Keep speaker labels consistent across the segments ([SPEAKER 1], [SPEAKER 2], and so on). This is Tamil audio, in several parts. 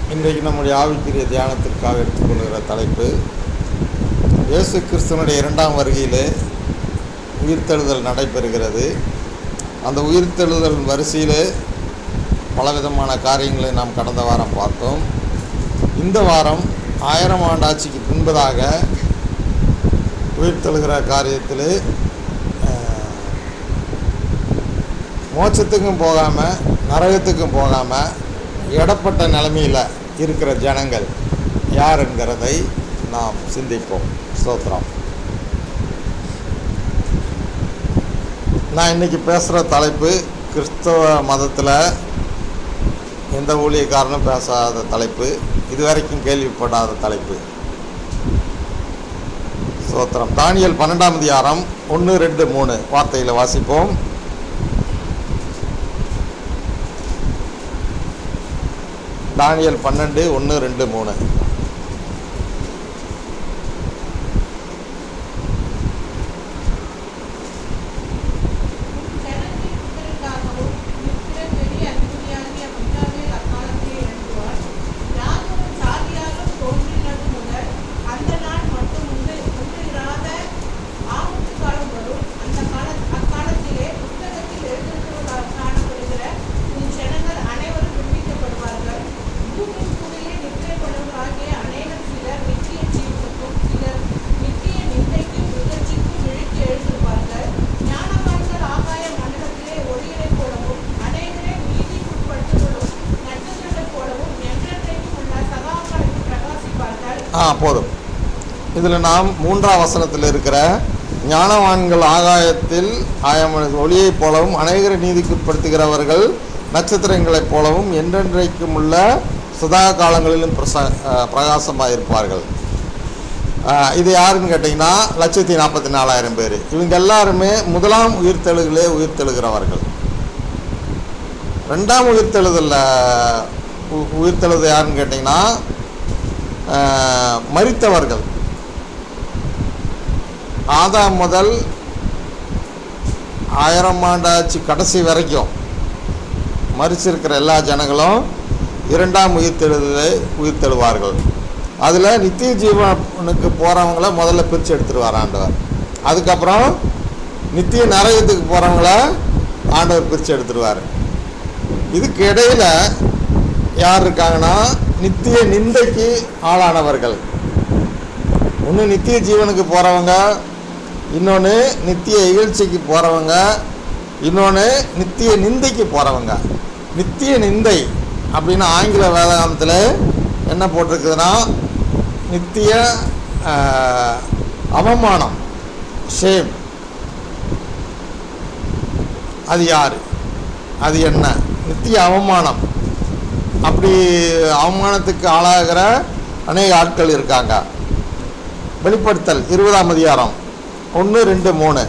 [SPEAKER 1] இன்றைக்கு நம்முடைய ஆவிக்குரிய தியானத்திற்காக எடுத்துக்கொள்கிற தலைப்பு இயேசு கிறிஸ்துவனுடைய இரண்டாம் வருகையிலே உயிர்த்தெழுதல் நடைபெறுகிறது அந்த உயிர்த்தெழுதல் வரிசையிலே பலவிதமான காரியங்களை நாம் கடந்த வாரம் பார்த்தோம் இந்த வாரம் ஆயிரம் ஆண்டு ஆட்சிக்கு பின்பதாக உயிர்த்தெழுகிற காரியத்திலே அஹ், மோட்சத்துக்கும் போகாமல் நரகத்துக்கும் போகாமல் இடப்பட்ட நிலைமையில் இருக்கிற ஜனங்கள் யார் என்கிறதை நாம் சிந்திப்போம் ஸ்தோத்திரம் நான் இன்னைக்கு பேசுகிற தலைப்பு கிறிஸ்தவ மதத்தில் எந்த ஊழியக்காரனும் பேசாத தலைப்பு இதுவரைக்கும் கேள்விப்படாத தலைப்பு ஸ்தோத்திரம் தானியல் பன்னெண்டாம் அதிகாரம் ஒன்று ரெண்டு மூணு வார்த்தையில் வாசிப்போம் தானியல் பன்னெண்டு ஒன்று ரெண்டு மூணு
[SPEAKER 2] ஜனத்தின் புத்தருக்காகவும் நித்திர பெரிய அதிபதியாகிய மிகாவேல் அக்காலத்திலே எழுதுவார். யாதொரு சாதியாரும் தோன்றினது முதல் அந்த நாள் மட்டும் உண்டு உண்டிராத ஆபத்து காலம் வரும். அந்த கால அக்காலத்திலே புத்தகத்தில் எழுதியிருக்கிறவர்களாக காணப்படுகிற உன் ஜனங்கள் அனைவரும் விடுவிக்கப்படுவார்கள். பூமியின் குடிலே நித்திரை கொண்டவர்களாகிய அநேகர் சிலர் நித்திய ஜீவனுக்கும் சிலர் நித்திய நிந்தைக்கும் நிகழ்ச்சிக்கும் விழித்து எழுந்திருப்பார்கள். ஞானவான்கள் ஆகாய மண்டலத்திலே ஒளியைப் போலவும் அநேகரை நீதிக்குட்பட்டவர்களும் நட்சத்திரங்களைப் போலவும் என்றென்றைக்கும் உள்ள சகாக்களுக்கு பிரகாசிப்பார்கள்
[SPEAKER 1] ஆ போதும் இதில் நாம் மூன்றாம் வசனத்தில் இருக்கிற ஞானவான்கள் ஆகாயத்தில் ஆயம் ஒளியைப் போலவும் அநேகரை நீதிக்குட்படுத்துகிறவர்கள் நட்சத்திரங்களைப் போலவும் என்றென்றைக்கும் உள்ள சதா காலங்களிலும் பிரசா பிரகாசமாக இருப்பார்கள் ஆ, இது யாருன்னு கேட்டிங்கன்னா லட்சத்தி நாற்பத்தி நாலாயிரம் பேர் இவங்க எல்லாருமே முதலாம் உயிர்த்தெழுகளே உயிர்த்தெழுகிறவர்கள் ரெண்டாம் உயிர்த்தெழுதலில் உ- உயிர்த்தெழுது யாருன்னு கேட்டிங்கன்னா ஆஹ், மரித்தவர்கள் ஆதாம் முதல் ஆயிரம் ஆண்டாச்சு கடைசி வரைக்கும் மறிச்சிருக்கிற எல்லா ஜனங்களும் இரண்டாம் உயிர்த்தெழுதலை உயிர்த்தெழுவார்கள் அதில் நித்திய ஜீவனுக்கு போகிறவங்கள முதல்ல பிரித்து எடுத்துருவார் ஆண்டவர் அதுக்கப்புறம் நித்திய நரகத்துக்கு போகிறவங்கள ஆண்டவர் பிரித்து எடுத்துருவார் இதுக்கு இடையில யார் இருக்காங்கன்னா நித்திய நிந்தைக்கு ஆளானவர்கள் ஒன்று நித்திய ஜீவனுக்கு போகிறவங்க இன்னொன்று நித்திய இகழ்ச்சிக்கு போகிறவங்க இன்னொன்று நித்திய நிந்தைக்கு போகிறவங்க நித்திய நிந்தை அப்படின்னு ஆங்கில வேதாந்தத்தில் என்ன போட்டிருக்குதுன்னா நித்திய ஆஹ், அவமானம் ஷேம் அது யார் அது என்ன நித்திய அவமானம் அப்படி அவமானத்துக்கு ஆளாகிற அநேக ஆட்கள் இருக்காங்க வெளிப்படுத்தல் இருபதாம் அதிகாரம் ஒன்று ரெண்டு மூணு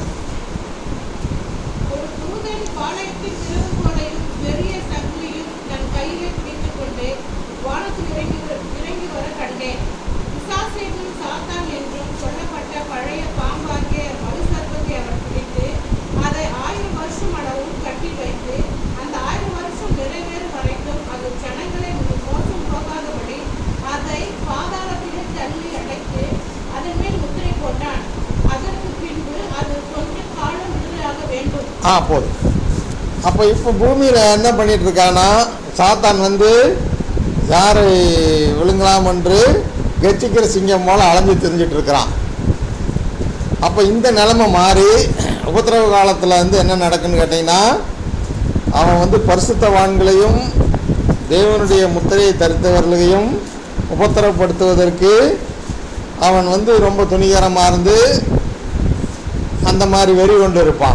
[SPEAKER 2] ஒரு தூதன் பாளையத்தின் திறவுகோலையும் பெரிய சங்கிலியும் தன் கையிலே பிடித்துக் கொண்டு வானத்தில் இறங்கி வ- இறங்கி வர கண்டேன் பிசாசேனும் சாத்தான் என்றும் சொல்லப்பட்ட பழைய பாம்பாகிய மறு சர்ப்பத்தை அவர் பிடித்து அதை ஆயிரம் வருஷம் அளவும் கட்டி வைத்து அந்த ஆயிரம் வருஷம் நிறைவேறும் வரைக்கும் அது ஜனங்களை மோசம் போகாதபடி அதை பாதாளத்திலே தள்ளி அடைத்து அதன் மேல் முத்திரை போட்டான் அதற்கு பின்பு அது கொஞ்ச காலம் விடுதலையாக வேண்டும்
[SPEAKER 1] ஆ போதும் அப்போ இப்போ பூமியில் என்ன பண்ணிட்டு இருக்கான்னா சாத்தான் வந்து யாரை விழுங்கலாம் என்று கெச்சிக்கிற சிங்கம் போல அலைஞ்சு திரிஞ்சிட்டு இருக்கிறான் அப்போ இந்த நிலைமை மாறி உபத்திரவ காலத்தில் வந்து என்ன நடக்குன்னு கேட்டிங்கன்னா அவன் வந்து பரிசுத்தவான்களையும் தேவனுடைய முத்திரையை தரித்தவர்களையும் உபத்திரப்படுத்துவதற்கு அவன் வந்து ரொம்ப துணிகரமாக இருந்து அந்த மாதிரி வெறி கொண்டு இருப்பான்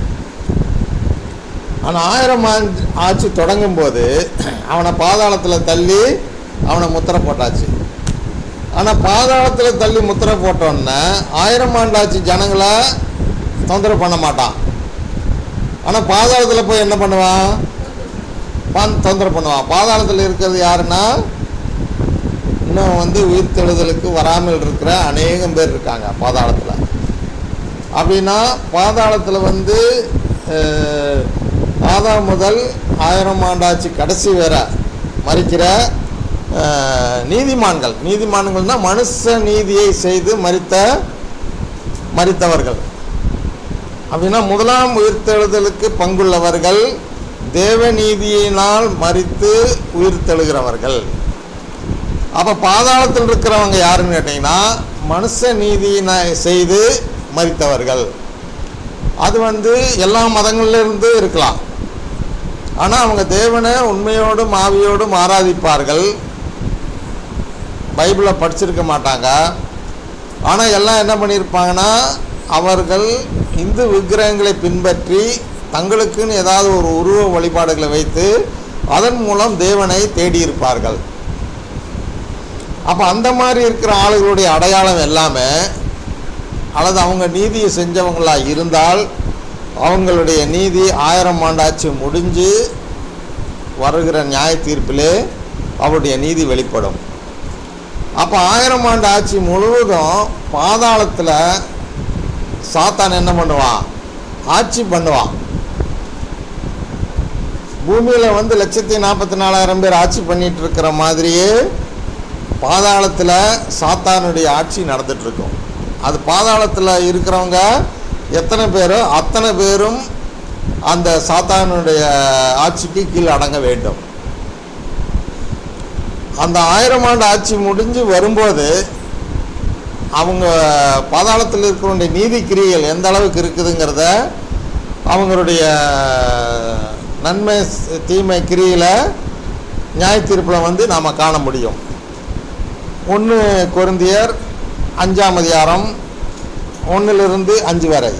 [SPEAKER 1] ஆனால் ஆயிரம் ஆண்டு ஆட்சி தொடங்கும் போது அவனை பாதாளத்தில் தள்ளி அவனை முத்திரை போட்டாச்சு ஆனால் பாதாளத்தில் தள்ளி முத்திரை போட்டோன்னே ஆயிரம் ஆண்டாச்சு ஜனங்களை தொந்தரவு பண்ண மாட்டான் ஆனால் பாதாளத்தில் போய் என்ன பண்ணுவான் பான் தொந்தரவு பண்ணுவான் பாதாளத்தில் இருக்கிறது யாருன்னா இன்னும் வந்து உயிர்த்தெழுதலுக்கு வராமல் இருக்கிற அநேகம் பேர் இருக்காங்க பாதாளத்தில் அப்படின்னா பாதாளத்தில் வந்து அஹ், ஆதாம் முதல் ஆயிரம் ஆண்டாச்சு கடைசி வரை மறிக்கிற அஹ், நீதிமான்கள் நீதிமான்கள்னா மனுஷ நீதியை செய்து மரித்த மரித்தவர்கள் அப்படின்னா முதலாம் உயிர்த்தெழுதலுக்கு பங்குள்ளவர்கள் தேவநீதியினால் மரித்து உயிர்த்தெழுகிறவர்கள் அப்போ பாதாளத்தில் இருக்கிறவங்க யாருன்னு கேட்டிங்கன்னா மனுஷ நீதியினை செய்து மரித்தவர்கள் அது வந்து எல்லா மதங்கள்லேருந்து இருக்கலாம் ஆனால் அவங்க தேவனை உண்மையோடும் ஆவியோடும் ஆராதிப்பார்கள் பைபிளை படிச்சிருக்க மாட்டாங்க ஆனால் எல்லாம் என்ன பண்ணியிருப்பாங்கன்னா அவர்கள் இந்து விக்கிரகங்களை பின்பற்றி தங்களுக்குன்னு ஏதாவது ஒரு உருவ வழிபாடுகளை வைத்து அதன் மூலம் தேவனை தேடியிருப்பார்கள் அப்போ அந்த மாதிரி இருக்கிற ஆளுகளுடைய அடையாளம் எல்லாமே அல்லது அவங்க நீதியை செஞ்சவங்களா இருந்தால் அவங்களுடைய நீதி ஆயிரம் ஆண்டாச்சு முடிஞ்சு வருகிற நியாய தீர்ப்பிலே அவருடைய நீதி வெளிப்படும் அப்போ ஆயிரம் ஆண்டு ஆட்சி முழுவதும் பாதாளத்தில் சாத்தான் என்ன பண்ணுவான் ஆட்சி பண்ணுவான் பூமியில் வந்து லட்சத்தி நாற்பத்தி நாலாயிரம் பேர் ஆட்சி பண்ணிட்டு இருக்கிற மாதிரியே பாதாளத்தில் சாத்தானுடைய ஆட்சி நடந்துட்டு இருக்கும் அது பாதாளத்தில் இருக்கிறவங்க எத்தனை பேரோ அத்தனை பேரும் அந்த சாத்தானுடைய ஆட்சிக்கு கீழ் அடங்க வேண்டும் அந்த ஆயிரம் ஆண்டு ஆட்சி முடிஞ்சு வரும்போது அவங்க பாதாளத்தில் இருக்கிறவங்களுடைய நீதி கிரியைகள் எந்த அளவுக்கு இருக்குதுங்கிறத அவங்களுடைய நன்மை தீமை கிரியில் நியாய தீர்ப்பில் வந்து நாம் காண முடியும் ஒன்று கொருந்தியர் அஞ்சாம் அதிகாரம் ஒன்றிலிருந்து அஞ்சு வரை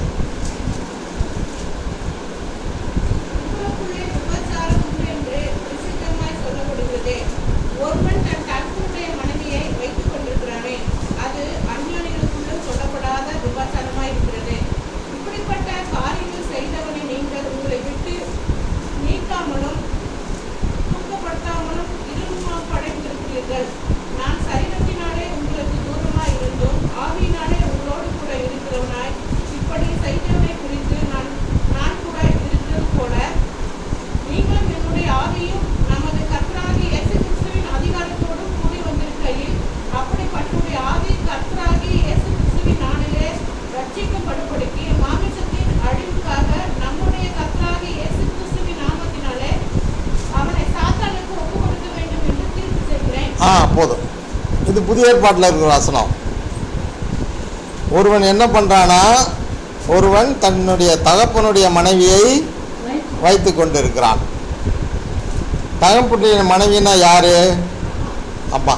[SPEAKER 2] உங்களுக்குள்ளே விபச்சாரம் உண்டு என்று பிரசித்தமாய் சொல்லப்படுகிறதே. ஒருவன் தன் தகப்பனுடைய மனைவியை வைத்துக் கொண்டிருக்கிறானே, அது அஞ்ஞானிகளுக்குள்ளும் சொல்லப்படாத விபச்சாரமாய் இருக்கிறது. இப்படிப்பட்ட காரியங்கள் செய்தவனை நீங்கள் உங்களை விட்டு நீக்காமலும் துக்கப்படுத்தாமலும் இருமாப்படைந்திருக்கிறீர்கள். நான் சரீரத்தினாலே உங்களுக்கு தூரமாய் இருந்தும் ஆவியினாலே உங்களோடு கூட இருக்கிறவனாய் இப்படி செய்தவனை குறித்து நான் நான் கூட இருக்கிறது போல நீங்களும் என்னுடைய ஆவியும் நமது கர்த்தராகிய இயேசு கிறிஸ்துவின் அதிகாரத்தோடும் கூடி வந்திருக்கையில் அப்படிப்பட்டவருடைய ஆவி கர்த்தராகிய இயேசு கிறிஸ்துவின் நாளிலே ரட்சிக்கப்படும்படிக்கு மாமிசத்தின் அழிவுக்காக நம்முடைய கர்த்தராகிய இயேசு கிறிஸ்துவின் நாமத்தினாலே அவனை சாத்தானுக்கு ஒப்பு கொடுக்க வேண்டும் என்று தீர்ப்பு செய்கிறேன்
[SPEAKER 1] ஆ போதும் இது புதிய ஏற்பாட்டில் இருக்கிற வசனம் ஒருவன் என்ன பண்ணுறானா ஒருவன் தன்னுடைய தகப்பனுடைய மனைவியை வைத்து கொண்டிருக்கிறான் தகப்பனுடைய மனைவினா யாரு அம்மா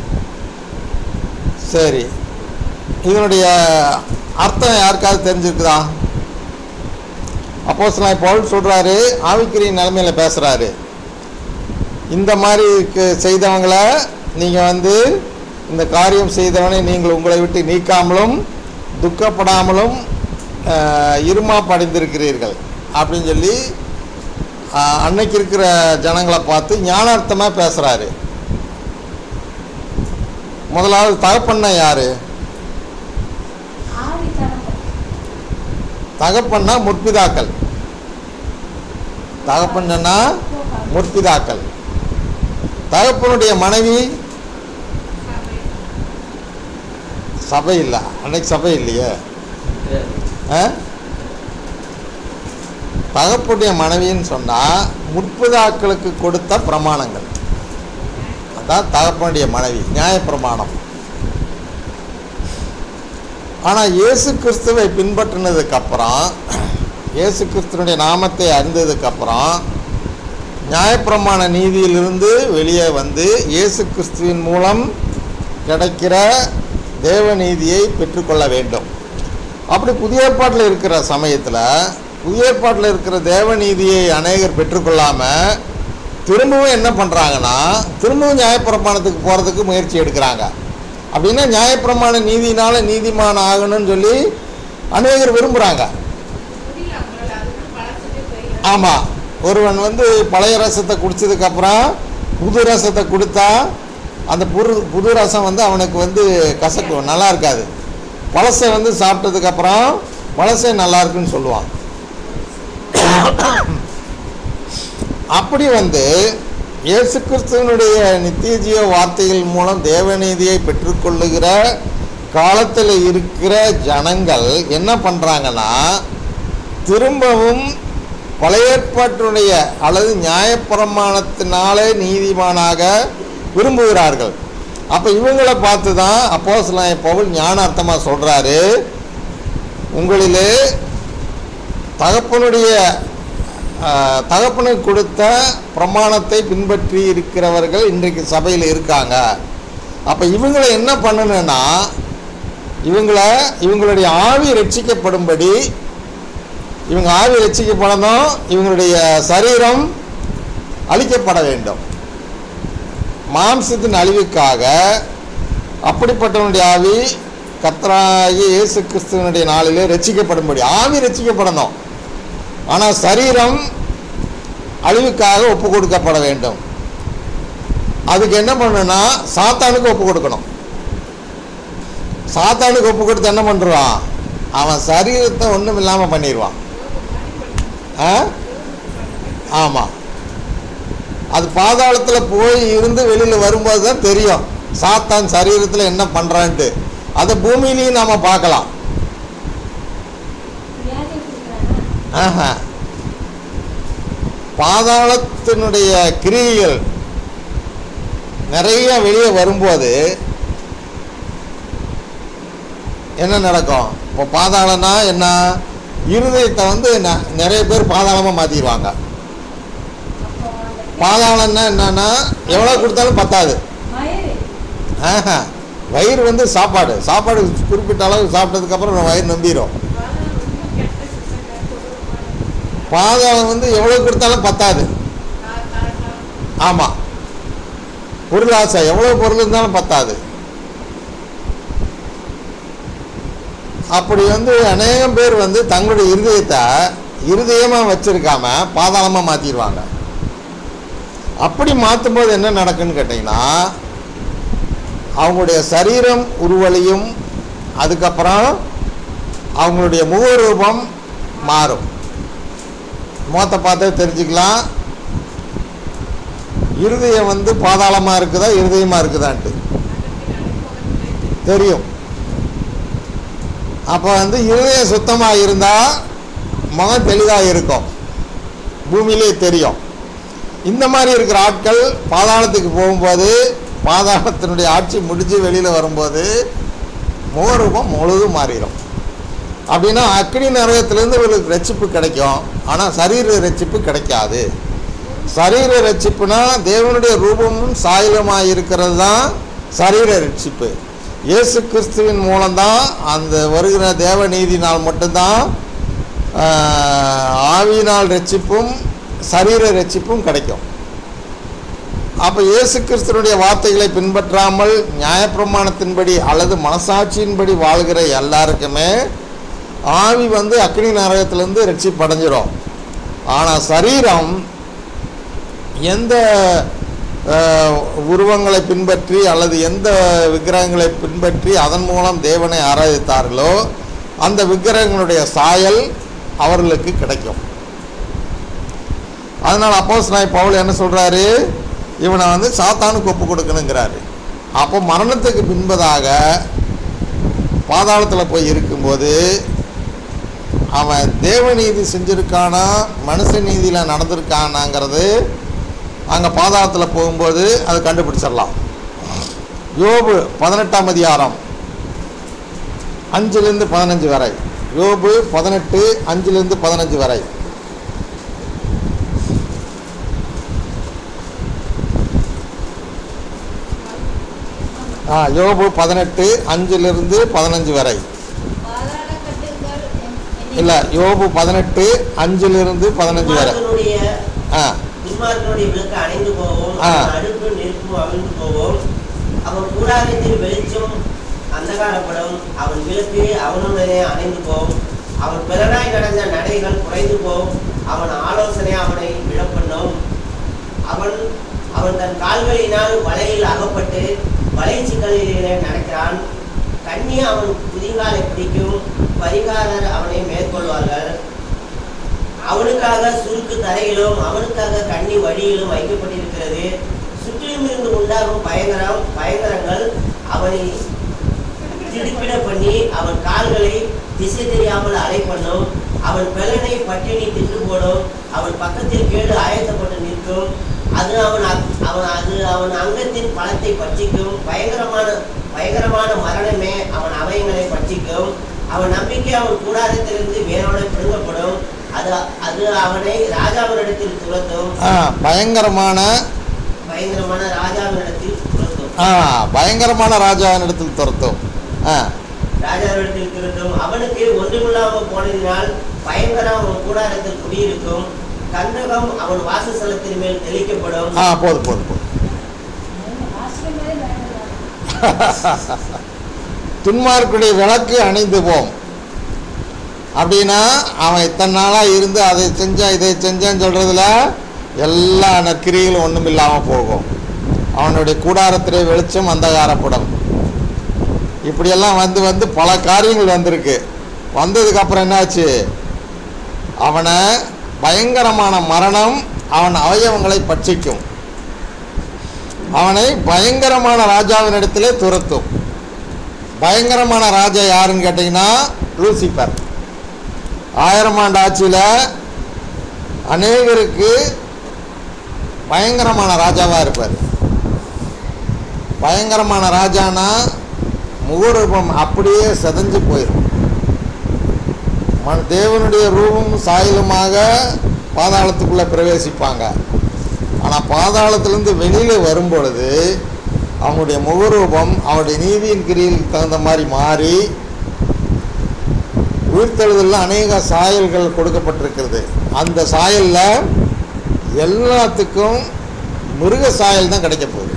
[SPEAKER 1] சரி இதனுடைய அர்த்தம் யாருக்காவது தெரிஞ்சிருக்குதா அப்போஸ் நான் பவுல் சொல்கிறாரு ஆவிக்குரிய நிலைமையில் பேசுகிறாரு இந்த மாதிரி கு- செய்தவங்கள நீங்கள் வந்து இந்த காரியம் செய்தவனை நீங்கள் உங்களை விட்டு நீக்காமலும் துக்கப்படாமலும் ஆஹ், இருமாப்படைந்திருக்கிறீர்கள் அப்படின்னு சொல்லி ஆஹ், அன்னைக்கு இருக்கிற ஜனங்களை பார்த்து ஞானார்த்தமாக பேசுகிறாரு முதலாவது தகப்பண்ண யாரு
[SPEAKER 3] ஆவி தகப்பன்
[SPEAKER 1] தகப்பன்னா முற்பிதாக்கள் தகப்பன்னா முற்பிதாக்கள் தகப்பனுடைய மனைவி
[SPEAKER 2] சபை.
[SPEAKER 1] சபை இல்லை அன்னைக்கு சபை இல்லையே ஆ? தகப்பனுடைய மனைவின்னு சொன்னால் முற்பதாக்களுக்கு கொடுத்த பிரமாணங்கள் அதான் தகப்பனுடைய மனைவி நியாயப்பிரமாணம் ஆனால் இயேசு கிறிஸ்துவை பின்பற்றினதுக்கப்புறம் இயேசு கிறிஸ்துவனுடைய நாமத்தை அறிந்ததுக்கப்புறம் நியாயப்பிரமாண நீதியிலிருந்து வெளியே வந்து இயேசு கிறிஸ்துவின் மூலம் கிடைக்கிற தேவ நீதியை பெற்றுக்கொள்ள வேண்டும் அப்படி புதிய ஏற்பாட்டில் இருக்கிற சமயத்தில் புதிய ஏற்பாட்டில் இருக்கிற தேவ நீதியை அநேகர் பெற்றுக்கொள்ளாமல் திரும்பவும் என்ன பண்ணுறாங்கன்னா திரும்பவும் நியாயப்பிரமாணத்துக்கு போகிறதுக்கு முயற்சி எடுக்கிறாங்க அப்படின்னா நியாயப்பிரமாண நீதினால நீதிமான் ஆகணும்னு சொல்லி அநேகர் விரும்புகிறாங்க
[SPEAKER 2] முடியல அவங்களால அதுக்கு பழசத்தை போய்
[SPEAKER 1] ஆமாம் ஒருவன் வந்து பழைய ரசத்தை குடிச்சதுக்கப்புறம் புது ரசத்தை கொடுத்தா அந்த புது புது ரசம் வந்து அவனுக்கு வந்து கசக்கும் நல்லா இருக்காது பழசை வந்து சாப்பிட்டதுக்கப்புறம் பழசே நல்லா இருக்குன்னு சொல்லுவான் அப்படி வந்து இயேசு கிறிஸ்துவனுடைய நித்திய ஜீவ வார்த்தைகள் மூலம் தேவநீதியை பெற்றுக்கொள்ளுகிற காலத்தில் இருக்கிற ஜனங்கள் என்ன பண்ணுறாங்கன்னா திரும்பவும் பழைய ஏற்பாட்டினுடைய அல்லது நியாயப்பிரமாணத்தினாலே நீதிமானாக விரும்புகிறார்கள் அப்போ இவங்களை பார்த்து தான் அப்போஸ்தலனாகிய பவுல் ஞானார்த்தமாக சொல்கிறாரு உங்களிலே தகப்பனுடைய ஆஹ், தகப்பனுக்கு கொடுத்த பிரமாணத்தை பின்பற்றி இருக்கிறவர்கள் இன்றைக்கு சபையில் இருக்காங்க அப்போ இவங்களை என்ன பண்ணணும்னா இவங்களை இவங்களுடைய ஆவி ரட்சிக்கப்படும்படி இவங்க ஆவி ரட்சிக்கப்படணும் இவங்களுடைய சரீரம் அழிக்கப்பட வேண்டும் மாம்சத்தின் அழிவுக்காக அப்படிப்பட்டவனுடைய ஆவி கர்த்தராகிய இயேசு கிறிஸ்துவனுடைய நாளிலே ரட்சிக்கப்படும்படி ஆவி ரட்சிக்கப்படணும் ஆனால் சரீரம் அழிவுக்காக ஒப்பு கொடுக்கப்பட வேண்டும் அதுக்கு என்ன பண்ணணும்னா சாத்தானுக்கு ஒப்பு கொடுக்கணும் சாத்தானுக்கு ஒப்பு கொடுத்து என்ன பண்ணுறான் அவன் சரீரத்தை ஒன்றும் இல்லாமல் பண்ணிடுவான் ஆ ஆமாம் அது பாதாளத்தில் போய் இருந்து வெளியில் வரும்போது தான் தெரியும் சாத்தான் சரீரத்தில் என்ன பண்ணுறான்ட்டு அதை பூமியிலையும் நாம் பார்க்கலாம்
[SPEAKER 3] வியாதி கொடுக்குறாங்க
[SPEAKER 1] ஆஹா பாதாளத்தினுடைய கிரியைகள் நிறைய வெளியே வரும்போது என்ன நடக்கும் இப்போ பாதாளம்னா என்ன இருதயத்தை வந்து ந- நிறைய பேர் பாதாளமாக மாற்றிடுவாங்க
[SPEAKER 3] அப்போ அந்த
[SPEAKER 1] பாதாளம்னா என்னன்னா எவ்வளோ கொடுத்தாலும் பத்தாது
[SPEAKER 3] மயிறு
[SPEAKER 1] ஆஹா வயிறு வந்து சாப்பாடு சாப்பாடு குறிப்பிட்ட அளவு சாப்பிட்டதுக்கப்புறம் வயிறு நம்பிடும்
[SPEAKER 2] அதெல்லாம் ரொம்ப கெட்ட சிசங்க கொடூரமான
[SPEAKER 1] பாதாளம் வந்து எவ்வளோ கொடுத்தாலும் பத்தாது
[SPEAKER 2] கா- கா- கா-
[SPEAKER 1] ஆமாம் பொருள் ஆசை எவ்வளோ பொருள் இருந்தாலும் பத்தாது அப்படி வந்து அநேகம் பேர் வந்து தங்களுடைய இருதயத்தை இருதயமாக வச்சிருக்காம பாதாளமாக மாற்றிடுவாங்க அப்படி மாற்றும்போது என்ன நடக்குன்னு கேட்டிங்கன்னா அவங்களுடைய சரீரம் உருவலியும் அதுக்கப்புறம் அவங்களுடைய முகரூபம் மாறும் முகத்தை பார்த்தே தெரிஞ்சுக்கலாம் இருதயம் வந்து பாதாளமாக இருக்குதா இருதயமாக இருக்குதான்ட்டு தெரியும் அப்போ வந்து இருதயம் சுத்தமாக இருந்தால் முகம் தெளிவாக இருக்கும் பூமியிலே தெரியும் இந்த மாதிரி இருக்கிற ஆட்கள் பாதாளத்துக்கு போகும்போது பாதாளத்தினுடைய ஆட்சி முடிஞ்சு வெளியில் வரும்போது முகரூபம் முழுதும் மாறிடும் அப்படின்னா அக்னி நரகத்திலேருந்து இவர்களுக்கு ரட்சிப்பு கிடைக்கும் ஆனால் சரீர ரட்சிப்பு கிடைக்காது சரீர ரட்சிப்புனா தேவனுடைய ரூபமும் சாயலுமாக இருக்கிறது தான் சரீர ரட்சிப்பு இயேசு கிறிஸ்துவின் மூலம்தான் அந்த வருகிற தேவ நீதினால் மட்டும்தான் ஆஹ், ஆவியினால் ரட்சிப்பும் சரீர ரட்சிப்பும் கிடைக்கும் அப்போ இயேசு கிறிஸ்துவனுடைய வார்த்தைகளை பின்பற்றாமல் நியாயப்பிரமாணத்தின்படி அல்லது மனசாட்சியின்படி வாழ்கிற எல்லாருக்குமே ஆவி வந்து அக்னி நரகத்திலேருந்து ரட்சிப்படைஞ்சிடும் ஆனால் சரீரம் எந்த அஹ், உருவங்களை பின்பற்றி அல்லது எந்த விக்கிரகங்களை பின்பற்றி அதன் மூலம் தேவனை ஆராதித்தார்களோ அந்த விக்கிரகங்களுடைய சாயல் அவர்களுக்கு கிடைக்கும் அதனால் அப்போஸ் நாய் பவுல் என்ன சொல்கிறாரு இவனை வந்து சாத்தானுக்கு ஒப்பு கொடுக்கணுங்கிறாரு அப்போ மரணத்துக்கு பின்பதாக பாதாளத்தில் போய் இருக்கும்போது அவன் தேவநீதி செஞ்சுருக்கானா மனுஷ நீதியில் நடந்திருக்கானாங்கிறது அங்கே பாதாளத்தில் போகும்போது அது கண்டுபிடிச்சிடலாம் யோபு பதினெட்டாம் அதிகாரம் அஞ்சுலேருந்து பதினஞ்சு வரை யோபு பதினெட்டு அஞ்சுலேருந்து பதினஞ்சு வரை ஆ யோபு பதினெட்டு அஞ்சிலிருந்து பதினஞ்சு வரை
[SPEAKER 3] பாதாள கட்டுங்கள் என்-
[SPEAKER 1] இல்லை யோபு பதினெட்டு அஞ்சிலிருந்து பதினஞ்சு வரை
[SPEAKER 4] துன்மார்க்கனுடைய
[SPEAKER 1] ஆ
[SPEAKER 4] துன்மார்க்கனுடைய விளக்கு அணைந்து போவோம்
[SPEAKER 1] ஆ.
[SPEAKER 4] அவன் அடுப்பு நெருப்பும் அவிழ்ந்து போவோம் அவன் கூடாரத்தில் வெளிச்சம் அந்தகாரப்படும் அவன் விளக்கு அவனுடனே அணைந்து போகும் அவன் பிறனாய் நடந்த நடைகள் குறைந்து போகும் அவன் ஆலோசனை அவனை விழப்பண்ணும் அவன் அவன் தன் கால்களினால் வலையில் அகப்பட்டு வலை சிக்கலிலே நடக்கிறான் கண்ணி அவன் குதிங்காலை பிடிக்கும் பரிகாரர் அவனை மேற்கொள்வார்கள் அவனுக்காக சுருக்கு தரையிலும் அவனுக்காக கண்ணி வழியிலும் வைக்கப்பட்டிருக்கிறது சுற்றிலும் இருந்து உண்டாகும் பயங்கரம் பயங்கரங்கள் அவனை திடுக்கிட பண்ணி அவன் கால்களை திசை தெரியாமல் அலை பண்ணும் அவன் பெலனை பட்டினி தின்று போடும் அவன் பக்கத்தில் கேடு ஆயத்தப்பட்டு நிற்கும் அது அவன் அக்- அவன் அது அவன் அங்கத்தின் பழத்தை பட்சிக்கும் பயங்கரமான பயங்கரமான மரணமே அவன் அவயங்களை பட்சிக்கும் அவன் நம்பிக்கை அவன் கூடாரத்திலிருந்து வேரோட பிடுங்கப்படும் அது அது அவனை ராஜாவினிடத்தில் துரத்தும்
[SPEAKER 1] ஆ பயங்கரமான
[SPEAKER 4] பயங்கரமான ராஜாவினிடத்தில் துரத்தும்
[SPEAKER 1] ஆ பயங்கரமான ராஜாவினிடத்தில் துரத்தும் ஆ
[SPEAKER 4] ராஜாவிடத்தில் திருட்டும் அவனுக்கு ஒன்றுமில்லாமல் போனதினால் பயங்கரம் அவன் கூடாரத்தில் குடியிருக்கும் கந்தகம் அவன் வாசஸ்தலத்தின் மேல் தெளிக்கப்படும்
[SPEAKER 1] ஆ போதும் போதும் போதும்
[SPEAKER 3] ஆசிரியமே வேண்டாம்
[SPEAKER 1] துன்மார்க்குடைய விளக்கு அணைந்து போம் அப்படின்னா அவன் இத்தனை நாளாக இருந்து அதை செஞ்சான் இதை செஞ்சான்னு சொல்கிறதுல எல்லா நற்கிரிகளும் ஒன்றும் இல்லாமல் போகும் அவனுடைய கூடாரத்திலே வெளிச்சம் அந்தகாரப்படும் இப்படியெல்லாம் வந்து வந்து பல காரியங்கள் வந்திருக்கு வந்ததுக்கப்புறம் என்னாச்சு அவனை பயங்கரமான மரணம் அவன் அவயவங்களை பட்சிக்கும் அவனை பயங்கரமான ராஜாவினிடத்திலே துரத்தும் பயங்கரமான ராஜா யாருன்னு கேட்டிங்கன்னா லூசிஃபர் ஆயிரம் ஆண்டு ஆட்சியில் அநேகருக்கு பயங்கரமான ராஜாவாக இருப்பார் பயங்கரமான ராஜானா முகரூபம் அப்படியே செதஞ்சு போயிடும் ம- தேவனுடைய ரூபம் சாயலுமாக பாதாளத்துக்குள்ளே பிரவேசிப்பாங்க ஆனால் பாதாளத்திலேருந்து வெளியில் வரும் பொழுது அவங்களுடைய முகரூபம் அவருடைய நீதியின் கிரியில் தகுந்த மாதிரி மாறி உயிர்த்தெழுதலில் அநேக சாயல்கள் கொடுக்கப்பட்டிருக்கிறது அந்த சாயலில் எல்லாத்துக்கும் மிருக சாயல் தான் கிடைக்க போகுது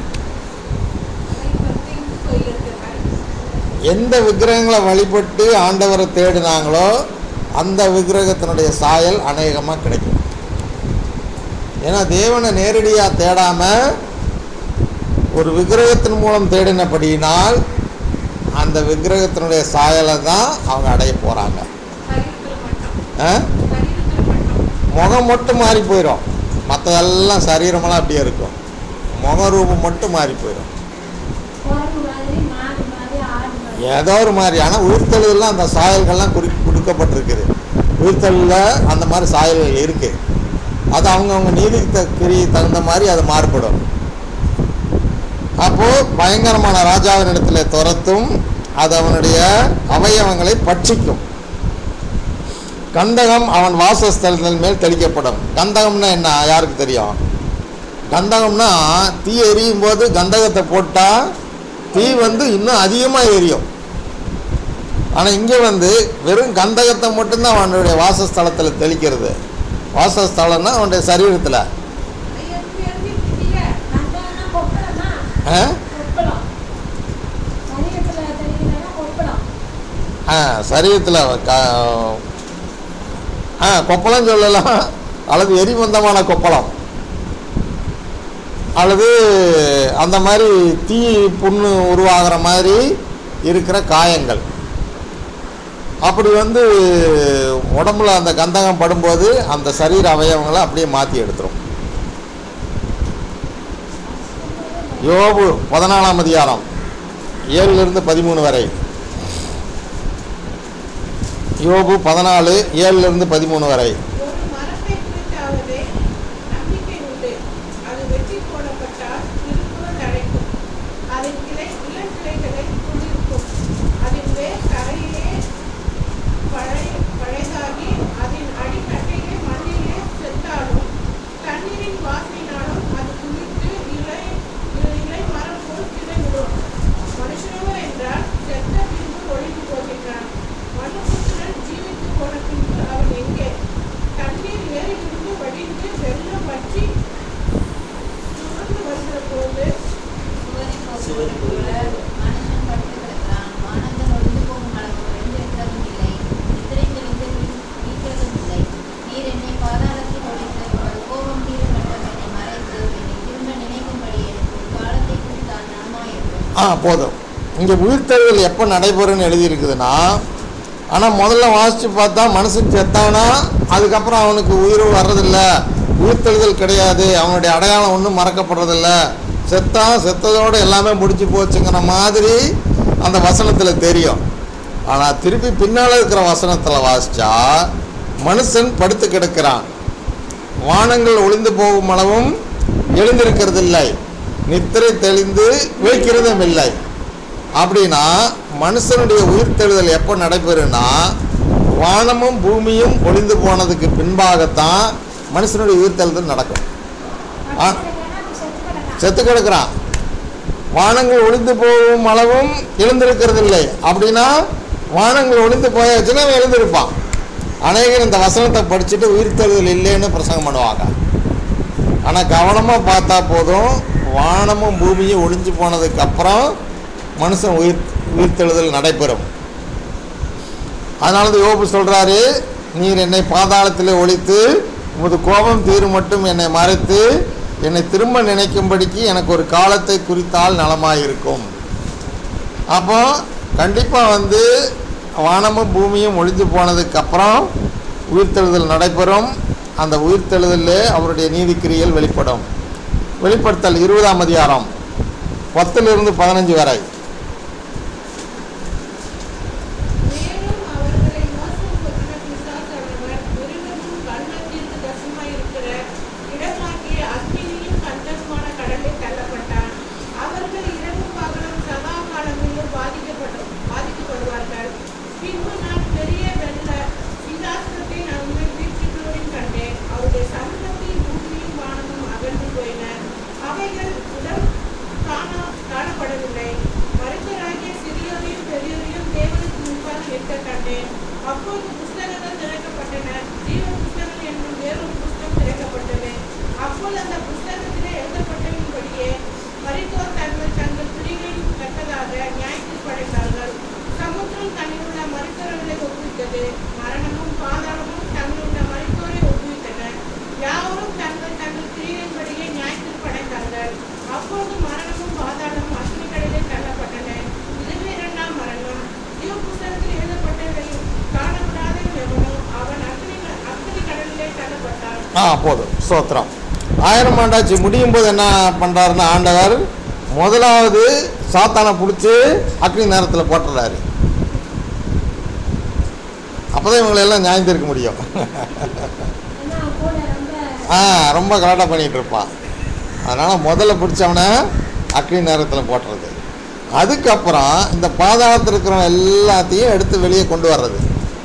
[SPEAKER 1] எந்த விக்கிரகங்களை வழிபட்டு ஆண்டவரை தேடினாங்களோ அந்த விக்கிரகத்தினுடைய சாயல் அநேகமாக கிடைக்கும் ஏன்னா தேவனை நேரடியாக தேடாமல் ஒரு விக்கிரகத்தின் மூலம் தேடினபடியினால் அந்த விக்கிரகத்தினுடைய சாயலை தான் அவங்க அடைய போகிறாங்க
[SPEAKER 2] சரீரத்துல மட்டும்
[SPEAKER 1] ஆ
[SPEAKER 2] சரீரத்துல மட்டும்
[SPEAKER 1] முகம் மட்டும் மாறி போயிடும் மற்றதெல்லாம் சரீரமெல்லாம் அப்படியே இருக்கும் முக ரூபம் மட்டும் மாறி போயிடும்
[SPEAKER 3] குரங்கு மாதிரி மாடு மாதிரி ஆடு மாதிரி
[SPEAKER 1] ஏதோ ஒரு மாதிரி ஆனால் உயிர்த்தெழுதெல்லாம் அந்த சாயல்கள்லாம் குறி கொடுக்கப்பட்டிருக்குது உயிர்த்தெழுல அந்த மாதிரி சாயல்கள் இருக்குது அது அவங்கவுங்க நீதிக்கு த- கிரி தகுந்த மாதிரி அது மாறுபடும் அப்போது பயங்கரமான ராஜாவினிடத்தில் துரத்தும் அது அவனுடைய அவயவங்களை பட்சிக்கும் கந்தகம் அவன் வாசஸ்தலத்தின் மேல் தெளிக்கப்படும் கந்தகம்னா என்ன யாருக்கு தெரியும் கந்தகம்னா தீ எரியும் போது கந்தகத்தை போட்டால் தீ வந்து இன்னும் அதிகமாக எரியும் ஆனால் இங்கே வந்து வெறும் கந்தகத்தை மட்டும்தான் அவனுடைய வாசஸ்தலத்தில் தெளிக்கிறது வாசஸ்தலம்னா அவனுடைய சரீரத்தில்
[SPEAKER 2] எரிஞ்சு எரிஞ்சு திட்டிய
[SPEAKER 3] கண்டம்னா கொப்பளமா
[SPEAKER 1] ஆ
[SPEAKER 3] கொப்பளம் சரீரத்தில் தெரியுதுன்னா கொப்பளம்
[SPEAKER 1] ஆ சரீரத்தில் க ஆ கொப்பளம் சொல்லலாம் அல்லது எரிமந்தமான கொப்பளம் அல்லது அந்த மாதிரி தீ புண்ணு உருவாகிற மாதிரி இருக்கிற காயங்கள் அப்படி வந்து உடம்புல அந்த கந்தகம் படும்போது அந்த சரீர அவயவங்களை அப்படியே மாற்றி எடுத்துரும் யோபு பதினாலாம் அதிகாரம் ஏழுலேருந்து பதிமூணு வரை யோபு பதினாலு ஏழுலேருந்து பதிமூணு வரை
[SPEAKER 2] ஒரு மரத்தை குறித்தாவது நம்பிக்கை உண்டு அது வெட்டி போடப்பட்டால் திருப்புகள் அடைக்கும் அதன் கிளை இளங்கிளைகளை துளிர்க்கும் அதன் வேர் தரையிலே பழை பழைதாகி அதன் அடிக்கட்டையிலே மண்ணிலே செத்தாலும் தண்ணீரின் வாசனையினாலும் அது குளிர்ந்து இலை இலை மரம் போல் கிளைவிடும் மனுஷனோ என்றால் செத்த பின்பு ஒழிந்து போகின்றான் மனுபுத்திரன் ஜீவித்து போன பின்பு அவன் எங்கே தண்ணீர் ஏறிலிருந்து வடிந்து வெள்ளம் வற்றி சுமந்து வருகிற போது
[SPEAKER 3] சுவரி போகிறது போல மனுஷன் படுத்து கிடக்கிறான் வானங்கள் ஒழிந்து போகும் அளவு குறைந்திருக்கிறதும் இல்லை நித்திரை தெளிந்து நீக்கிறதும் இல்லை நீர் என்னை பாதாளத்தில் ஒழித்து உமது கோபம் தீர கட்டம் என்னை மறைத்து என்னை திரும்ப நினைக்கும்படி எனக்கு ஒரு காலத்தை குறித்தால் நலமாயிருக்கும்
[SPEAKER 1] ஆ போதும் இங்கே உயிர்த்தெழுதல் எப்போ நடைபெறும்னு எழுதியிருக்குதுன்னா ஆனால் முதல்ல வாசித்து பார்த்தா மனுஷன் செத்தானா அதுக்கப்புறம் அவனுக்கு உயிர் வர்றதில்ல உயிர்த்தெழுதல் கிடையாது அவனுடைய அடையாளம் ஒன்றும் மறக்கப்படுறதில்ல செத்தான் செத்ததோடு எல்லாமே முடிஞ்சு போச்சுங்கிற மாதிரி அந்த வசனத்தில் தெரியும் ஆனால் திருப்பி பின்னால் இருக்கிற வசனத்தில் வாசிச்சா மனுஷன் படுத்து கிடக்கிறான் வானங்கள் ஒளிந்து போகும் அளவும் எழுந்திருக்கிறதில்லை நித்திரை தெளிந்து விழிக்கிறதும் இல்லை அப்படின்னா மனுஷனுடைய உயிர்த்தெழுதல் எப்போ நடைபெறும்னா வானமும் பூமியும் ஒளிந்து போனதுக்கு பின்பாகத்தான் மனுஷனுடைய உயிர்த்தெழுதல் நடக்கும் ஆ. செத்து கிடக்கிறான் வானங்கள் ஒளிந்து போகும் அளவும் எழுந்திருக்கிறதில்லை அப்படின்னா வானங்கள் ஒளிந்து போயாச்சுன்னா அவன் எழுந்திருப்பான் அநேகர் இந்த வசனத்தை படிச்சுட்டு உயிர்த்தெழுதல் இல்லைன்னு பிரசங்கம் பண்ணுவாங்க ஆனால் கவனமாக பார்த்தா போதும் வானமும் பூமியும் ஒளிஞ்சு போனதுக்கு அப்புறம் மனுஷன் உயிர் உயிர்த்தெழுதல் நடைபெறும் அதனால தான் யோபு சொல்கிறாரு நீர் என்னை பாதாளத்திலே ஒழித்து உமது கோபம் தீரும் மட்டும் என்னை மறைத்து என்னை திரும்ப நினைக்கும்படிக்கு எனக்கு ஒரு காலத்தை குறித்தால் நலமாயிருக்கும் அப்போ கண்டிப்பாக வந்து வானமும் பூமியும் ஒழிஞ்சு போனதுக்கு அப்புறம் உயிர்த்தெழுதல் நடைபெறும் அந்த உயிர்த்தெழுதலே அவருடைய நீதிக்கிரியல் வெளிப்படும் வெளிப்படுத்தல் இருபதாம் அதிகாரம் பத்திலிருந்து பதினஞ்சு வரை
[SPEAKER 2] மேலும் அவர்களை மோசம் கொண்ட பிசாசானவர் ஒருவரும் கர்ணத்திற்கு தசமாயிருக்கிற இடமாகிய அக்னியும் கந்தகமான கடலில் தள்ளப்பட்டான் அவர்கள் இரவு பகலும் சதா காலங்களிலும் பாதிக்கப்படும் பாதிக்கப்படுவார்கள் பின்பு நான் பெரிய வெள்ள சிங்காசனத்தை நான் உங்கள் வீட்டுக்குள்ளோரின் கண்டேன் அவருடைய சமூகத்தில் பூமியும் வானமும் அகன்று போயின அவைகள் உடல் காண காணப்படவில்லை மருத்துவராகிய சிறியோரையும் பெரியோரையும் தேவனுக்கு முன்பாக நிற்க கண்டேன் அப்போது புஸ்தகங்கள் திறக்கப்பட்டன ஜீவ புஸ்தகம் என்னும் வேறொரு புஸ்தகம் திறக்கப்பட்டது அப்போது அந்த புஸ்தகத்திலே எழுதப்பட்டபடியே மரித்தோர் தங்கள் தங்கள் பிடிகளின் தக்கதாக நியாயத்தில் படைத்தார்கள் சமுத்திரம் தன்னிலுள்ள மருத்துவர்களை ஒப்புவித்தது மரணமும் பாதாளமும் தங்களுள்ள மருத்துவரை ஒப்புவித்தன யாவரும் தங்கள் தங்கள் கிரியையின்படியே நியாயத்தில் படைத்தார்கள் அப்போது மரணமும் பாதாளமும் அக்னி கடலில் தள்ளப்பட்டன இதுவே இரண்டாம் மரணம் ஜீவ புஸ்தகத்தில் எழுதப்பட்டவரையும் காணப்படாத எவனோ அவன் அக்னி அக்னி கடலிலே தள்ளப்பட்டான்
[SPEAKER 1] ஆ போதும் ஸ்தோத்திரம் ஆயிரம் ஆண்டாச்சு முடியும் போது என்ன பண்ணுறாருன்னா ஆண்டவர் முதலாவது சாத்தானை பிடிச்சி அக்னி நேரத்தில் போட்டுறாரு அப்போதான் இவங்களை எல்லாம் நியாயந்திருக்க முடியும்
[SPEAKER 3] ஏன்னா கூட ரொம்ப
[SPEAKER 1] ஆ ரொம்ப கரெக்டாக பண்ணிகிட்டு இருப்பான் அதனால் முதல்ல பிடிச்சவனை அக்னி நேரத்தில் போட்டுறது அதுக்கப்புறம் இந்த பாதாளத்தில் இருக்கிறவங்க எல்லாத்தையும் எடுத்து வெளியே கொண்டு வர்றது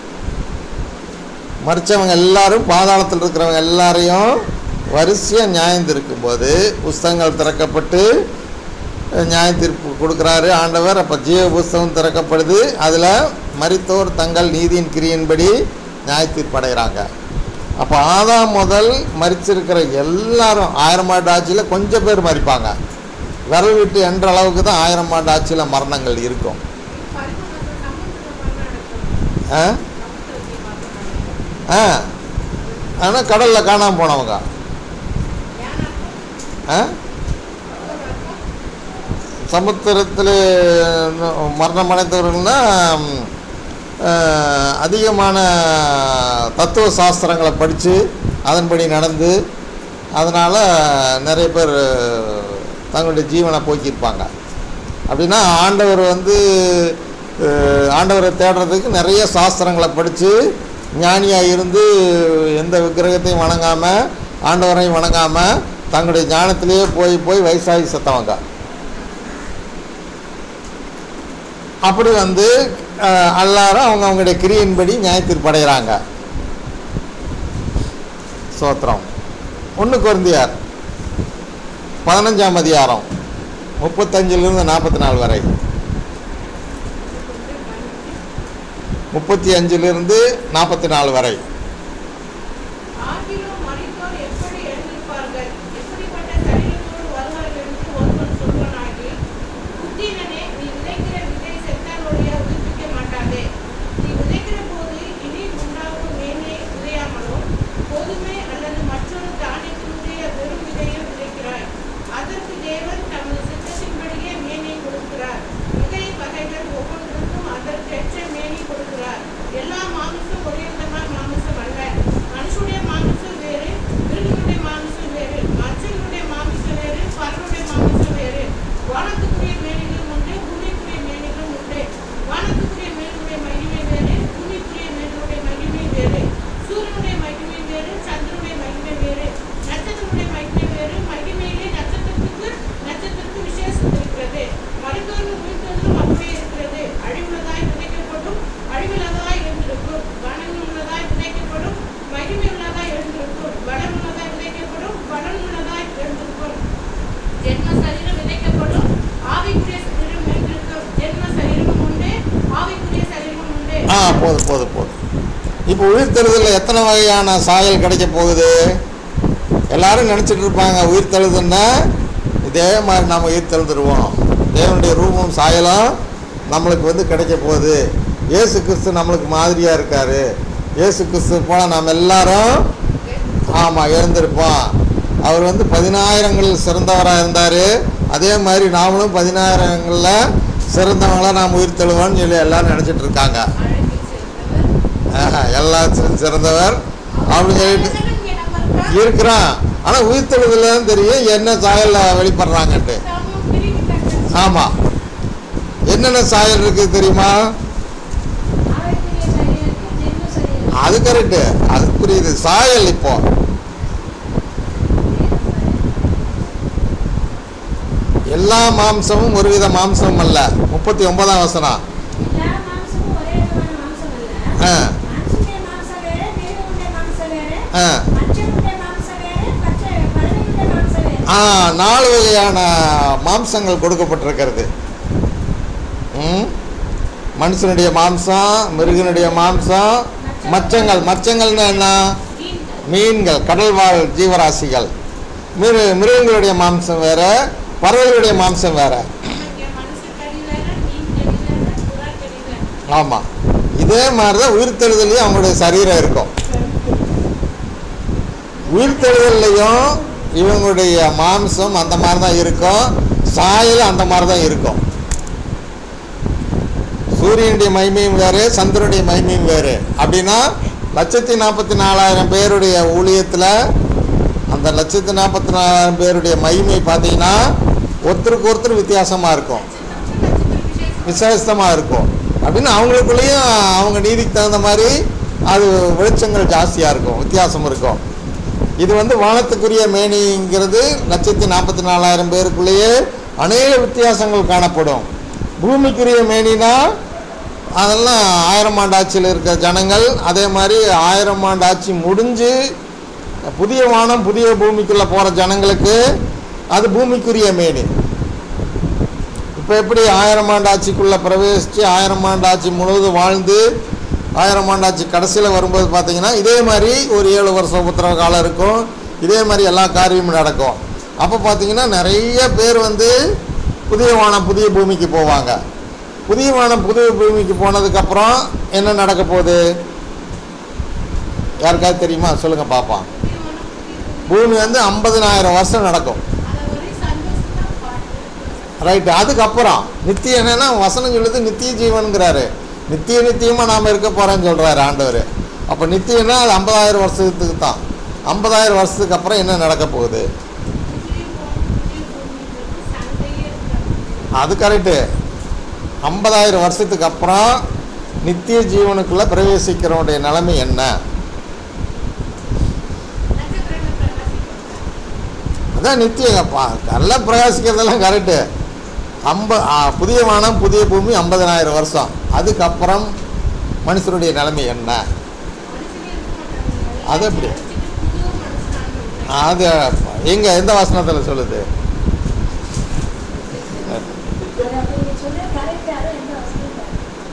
[SPEAKER 1] மறிச்சவங்க எல்லாரும் பாதாளத்தில் இருக்கிறவங்க எல்லாரையும் வரிசையாக நியாயம் தீர்க்கும்போது புஸ்தகங்கள் திறக்கப்பட்டு அஹ், நியாய தீர்ப்பு கொடுக்குறாரு ஆண்டவர் அப்போ ஜீவ புஸ்தகம் திறக்கப்படுது அதில் மரித்தோர் தங்கள் நீதியின் கிரியின்படி நியாய தீர்ப்படைகிறாங்க அப்போ ஆதாம் முதல் மறிச்சிருக்கிற எல்லாரும் ஆயிரம் ஆண்டு ஆட்சியில் கொஞ்சம் பேர் மறிப்பாங்க விரல் விட்டு என்ற அளவுக்கு தான் ஆயிரம் ஆண்டு ஆட்சியில் மரணங்கள் இருக்கும்
[SPEAKER 2] பரிமாணத்தில் சமுத்திரம் மரணம் நடக்கும்
[SPEAKER 1] ஆ
[SPEAKER 2] சமுத்திரத்தில் மரணம் நடக்கும்
[SPEAKER 1] ஆ ஆனால் கடலில் காணாமல் போனவங்க
[SPEAKER 2] ஏன்னா
[SPEAKER 1] ஆ சமுத்திரத்தில் மரணம் அடைந்தவர்கள்னா ம், அஹ், அதிகமான தத்துவ சாஸ்திரங்களை படித்து அதன்படி நடந்து அதனால் நிறைய பேர் தங்களுடைய ஜீவனை போக்கியிருப்பாங்க அப்படின்னா ஆண்டவர் வந்து அஹ், ஆண்டவரை தேடுறதுக்கு நிறைய சாஸ்திரங்களை படித்து ஞானியாக இருந்து எந்த விக்கிரகத்தையும் வணங்காமல் ஆண்டவரையும் வணங்காமல் தங்களுடைய ஞானத்திலேயே போய் போய் வயசாகி செத்தவங்க அப்படி வந்து அஹ், எல்லாரும் அவங்க அவங்களுடைய கிரியின்படி நியாயத்தீர்ப்பு அடைகிறாங்க சோத்திரம் ஒன்று குருந்தியார் பதினஞ்சாம் அதிகாரம் முப்பத்தஞ்சிலிருந்து நாற்பத்தி நாலு வரை முப்பத்தி அஞ்சிலிருந்து நாற்பத்தி நாலு வரை
[SPEAKER 2] ஆகிலும் மரித்தோர் எப்படி எழுந்திருப்பார்கள் எப்படிப்பட்ட சரீரத்தோடு வருவார்கள் என்று ஒருவன் சொல்வனாகி புத்தினனே நீ விதைக்கிற விதை செத்தால் ஒழிய உயிர்ப்பிக்க மாட்டாதே நீ விதைக்கிற போது இனி உண்டாகும் மேனே விதையாமலும் கோதுமை அல்லது மற்றொரு தானியத்தினுடைய வெறும் விதையை விதைக்கிறாய் அதற்கு தேவன் தமது சித்தத்தின்படியே மேனை கொடுக்கிறார் விதை வகைகள் ஒவ்வொன்றுக்கும் அதற்கேற்ற மேனி கொடுக்கிறார்
[SPEAKER 1] ஆ போதும் போதும் போதும் இப்போ உயிர்த்தெழுதலில் எத்தனை வகையான சாயல் கிடைக்க போகுது எல்லாரும் நினச்சிட்டு இருப்பாங்க உயிர்த்தெழுதுன்னா இதே மாதிரி நம்ம உயிர்த்தெழுதுருவோம் தேவனுடைய ரூபம் சாயலும் நம்மளுக்கு வந்து கிடைக்க போகுது இயேசு கிறிஸ்து நம்மளுக்கு மாதிரியாக இருக்கார் இயேசு கிறிஸ்து போல் நாம் எல்லாரும் ஆமாம் எழுந்திருப்போம் அவர் வந்து பதினாயிரங்களில் சிறந்தவராக இருந்தார் அதே மாதிரி நாமளும் பதினாயிரங்களில் சிறந்தவங்களாக நாம் உயிர் தழுவோம்னு சொல்லி எல்லாரும் நினச்சிட்டு இருக்காங்க
[SPEAKER 2] அழைப்பில் சேர்ந்தவர்
[SPEAKER 1] ஆஹா, எல்லாத்திலும் சிறந்தவர் அப்படின்னு சொல்லிட்டு
[SPEAKER 2] இங்க நம்ம இருக்கோம்.
[SPEAKER 1] இருக்கிறான் ஆனால் உயிர் தழுதல தான் தெரியும் என்ன சாயலில் வெளிப்படுறாங்கன்ட்டு
[SPEAKER 2] நாம பிரிக்கத்தக்க
[SPEAKER 1] ஆமாம் என்னென்ன சாயல் இருக்குது தெரியுமா
[SPEAKER 3] ஆவிக்குரிய சரீரத்தில் ஜென்ம சரீரம்
[SPEAKER 1] அது கரெக்டு அது புரியுது சாயல் இப்போ எல்லா மாம்சமும் ஒரு வித மாம்சம் அல்ல முப்பத்தி ஒன்பதாம் வசனம்
[SPEAKER 3] எல்லா மாம்சமும் ஒரே விதமான மாம்சம் அல்ல
[SPEAKER 1] ஆ
[SPEAKER 3] மனுஷனுடைய மாம்சம் வேறு மிருகங்களுடைய மாம்சம் வேறு
[SPEAKER 1] ஆ
[SPEAKER 3] மச்சனுடைய மாம்சம் வேறு பச்சை பறவைகளுடைய மாம்சம் வேறு
[SPEAKER 1] ஆ நாலு வகையான மாம்சங்கள் கொடுக்கப்பட்டிருக்கிறது ம் மனுஷனுடைய மாம்சம் மிருகனுடைய மாம்சம் மச்சங்கள் மச்சங்கள்னா என்ன
[SPEAKER 2] மீன்கள்
[SPEAKER 1] மீன்கள் கடல் வாழ் ஜீவராசிகள் மிரு மிருகங்களுடைய மாம்சம் வேற பறவைகளுடைய மாம்சம் வேற
[SPEAKER 2] இங்க மனுஷ கறி வேற மீன் கறி வேற புறா கறி வேற
[SPEAKER 1] ஆமாம் இதே மாதிரி தான் உயிர்த்தெழுதலையும் அவங்களுடைய சரீரம் இருக்கும் உயிர்த்தெழுதல்லையும் இவங்களுடைய மாம்சம் அந்த மாதிரி தான் இருக்கும் சாயல் அந்த மாதிரி தான் இருக்கும் சூரியனுடைய மகிமையும் வேறு சந்திரனுடைய மகிமையும் வேறு அப்படின்னா லட்சத்தி நாற்பத்தி நாலாயிரம் பேருடைய ஊழியத்தில் அந்த லட்சத்தி நாற்பத்தி நாலாயிரம் பேருடைய மகிமை பார்த்தீங்கன்னா ஒருத்தருக்கு ஒருத்தர் வித்தியாசமாக இருக்கும் விசேஷமாக இருக்கும் அப்படின்னு அவங்களுக்குள்ளேயும் அவங்க நீதிக்கு தகுந்த மாதிரி அது வெளிச்சங்கள் ஜாஸ்தியாக இருக்கும் வித்தியாசம் இருக்கும் இது வந்து வானத்துக்குரிய மேனிங்கிறது லட்சத்தி நாற்பத்தி நாலாயிரம் பேருக்குள்ளேயே அநேக வித்தியாசங்கள் காணப்படும் பூமிக்குரிய மேனினா அதெல்லாம் ஆயிரம் ஆண்டு ஆட்சியில் இருக்கிற ஜனங்கள் அதே மாதிரி ஆயிரம் ஆண்டு ஆட்சி முடிஞ்சு புதிய வானம் புதிய பூமிக்குள்ளே போகிற ஜனங்களுக்கு அது பூமிக்குரிய மேனி இப்போ எப்படி ஆயிரம் ஆண்டு ஆட்சிக்குள்ளே பிரவேசித்து ஆயிரம் ஆண்டு ஆட்சி முழுவதும் வாழ்ந்து ஆயிரம் ஆண்டு ஆட்சி கடைசியில் வரும்போது பார்த்தீங்கன்னா இதே மாதிரி ஒரு ஏழு வருஷம் உபத்திரவ காலம் இருக்கும் இதே மாதிரி எல்லா காரியமும் நடக்கும் அப்போ பார்த்தீங்கன்னா நிறைய பேர் வந்து புதிய வானம் புதிய பூமிக்கு போவாங்க புதிய வானம் புதிய பூமிக்கு போனதுக்கப்புறம் என்ன நடக்க போகுது யாருக்காவது தெரியுமா சொல்லுங்கள் பார்ப்போம் பூமி வந்து ஐம்பதினாயிரம் வருஷம் நடக்கும்
[SPEAKER 2] அதை ஒரே சந்தோஷமா பாட்டு
[SPEAKER 1] ரைட்டு அதுக்கப்புறம் நித்திய என்னன்னா வசனம் சொல்லுது நித்திய ஜீவன்கிறாரு நித்திய நித்தியமாக நாம் இருக்க போகிறேன்னு சொல்கிறாரு ஆண்டவர் அப்போ நித்தியம்னா அது ஐம்பதாயிரம் வருஷத்துக்கு தான் ஐம்பதாயிரம் வருஷத்துக்கு அப்புறம் என்ன நடக்க போகுது
[SPEAKER 2] புதிய வானம், புதிய பூமிங்கிறது சண்டையே இருக்காது
[SPEAKER 1] அது கரெக்டு ஐம்பதாயிரம் வருஷத்துக்கு அப்புறம் நித்திய ஜீவனுக்குள்ளே பிரவேசிக்கிறவனுடைய நிலைமை என்ன
[SPEAKER 2] நட்சத்திரங்கள் பிரகாசிக்கும்
[SPEAKER 1] அதான் நித்தியங்கப்பா நல்லா பிரகாசிக்கிறதெல்லாம் கரெக்டு ஐம்ப ஆ, புதிய வானம் புதிய பூமி ஐம்பதனாயிரம் வருஷம் அதுக்கப்புறம் மனுஷனுடைய நிலைமை என்ன
[SPEAKER 2] மனுஷனே இருக்க மாட்டாங்க
[SPEAKER 1] அது எப்படி?
[SPEAKER 2] அழிச்சிட்டு புது மனுஷனாக
[SPEAKER 1] அது எங்க எந்த வசனத்தில் சொல்லுது
[SPEAKER 3] நீங்க சொல்ற கரெக்ட் அதான் எந்த வசதியும் இல்லை.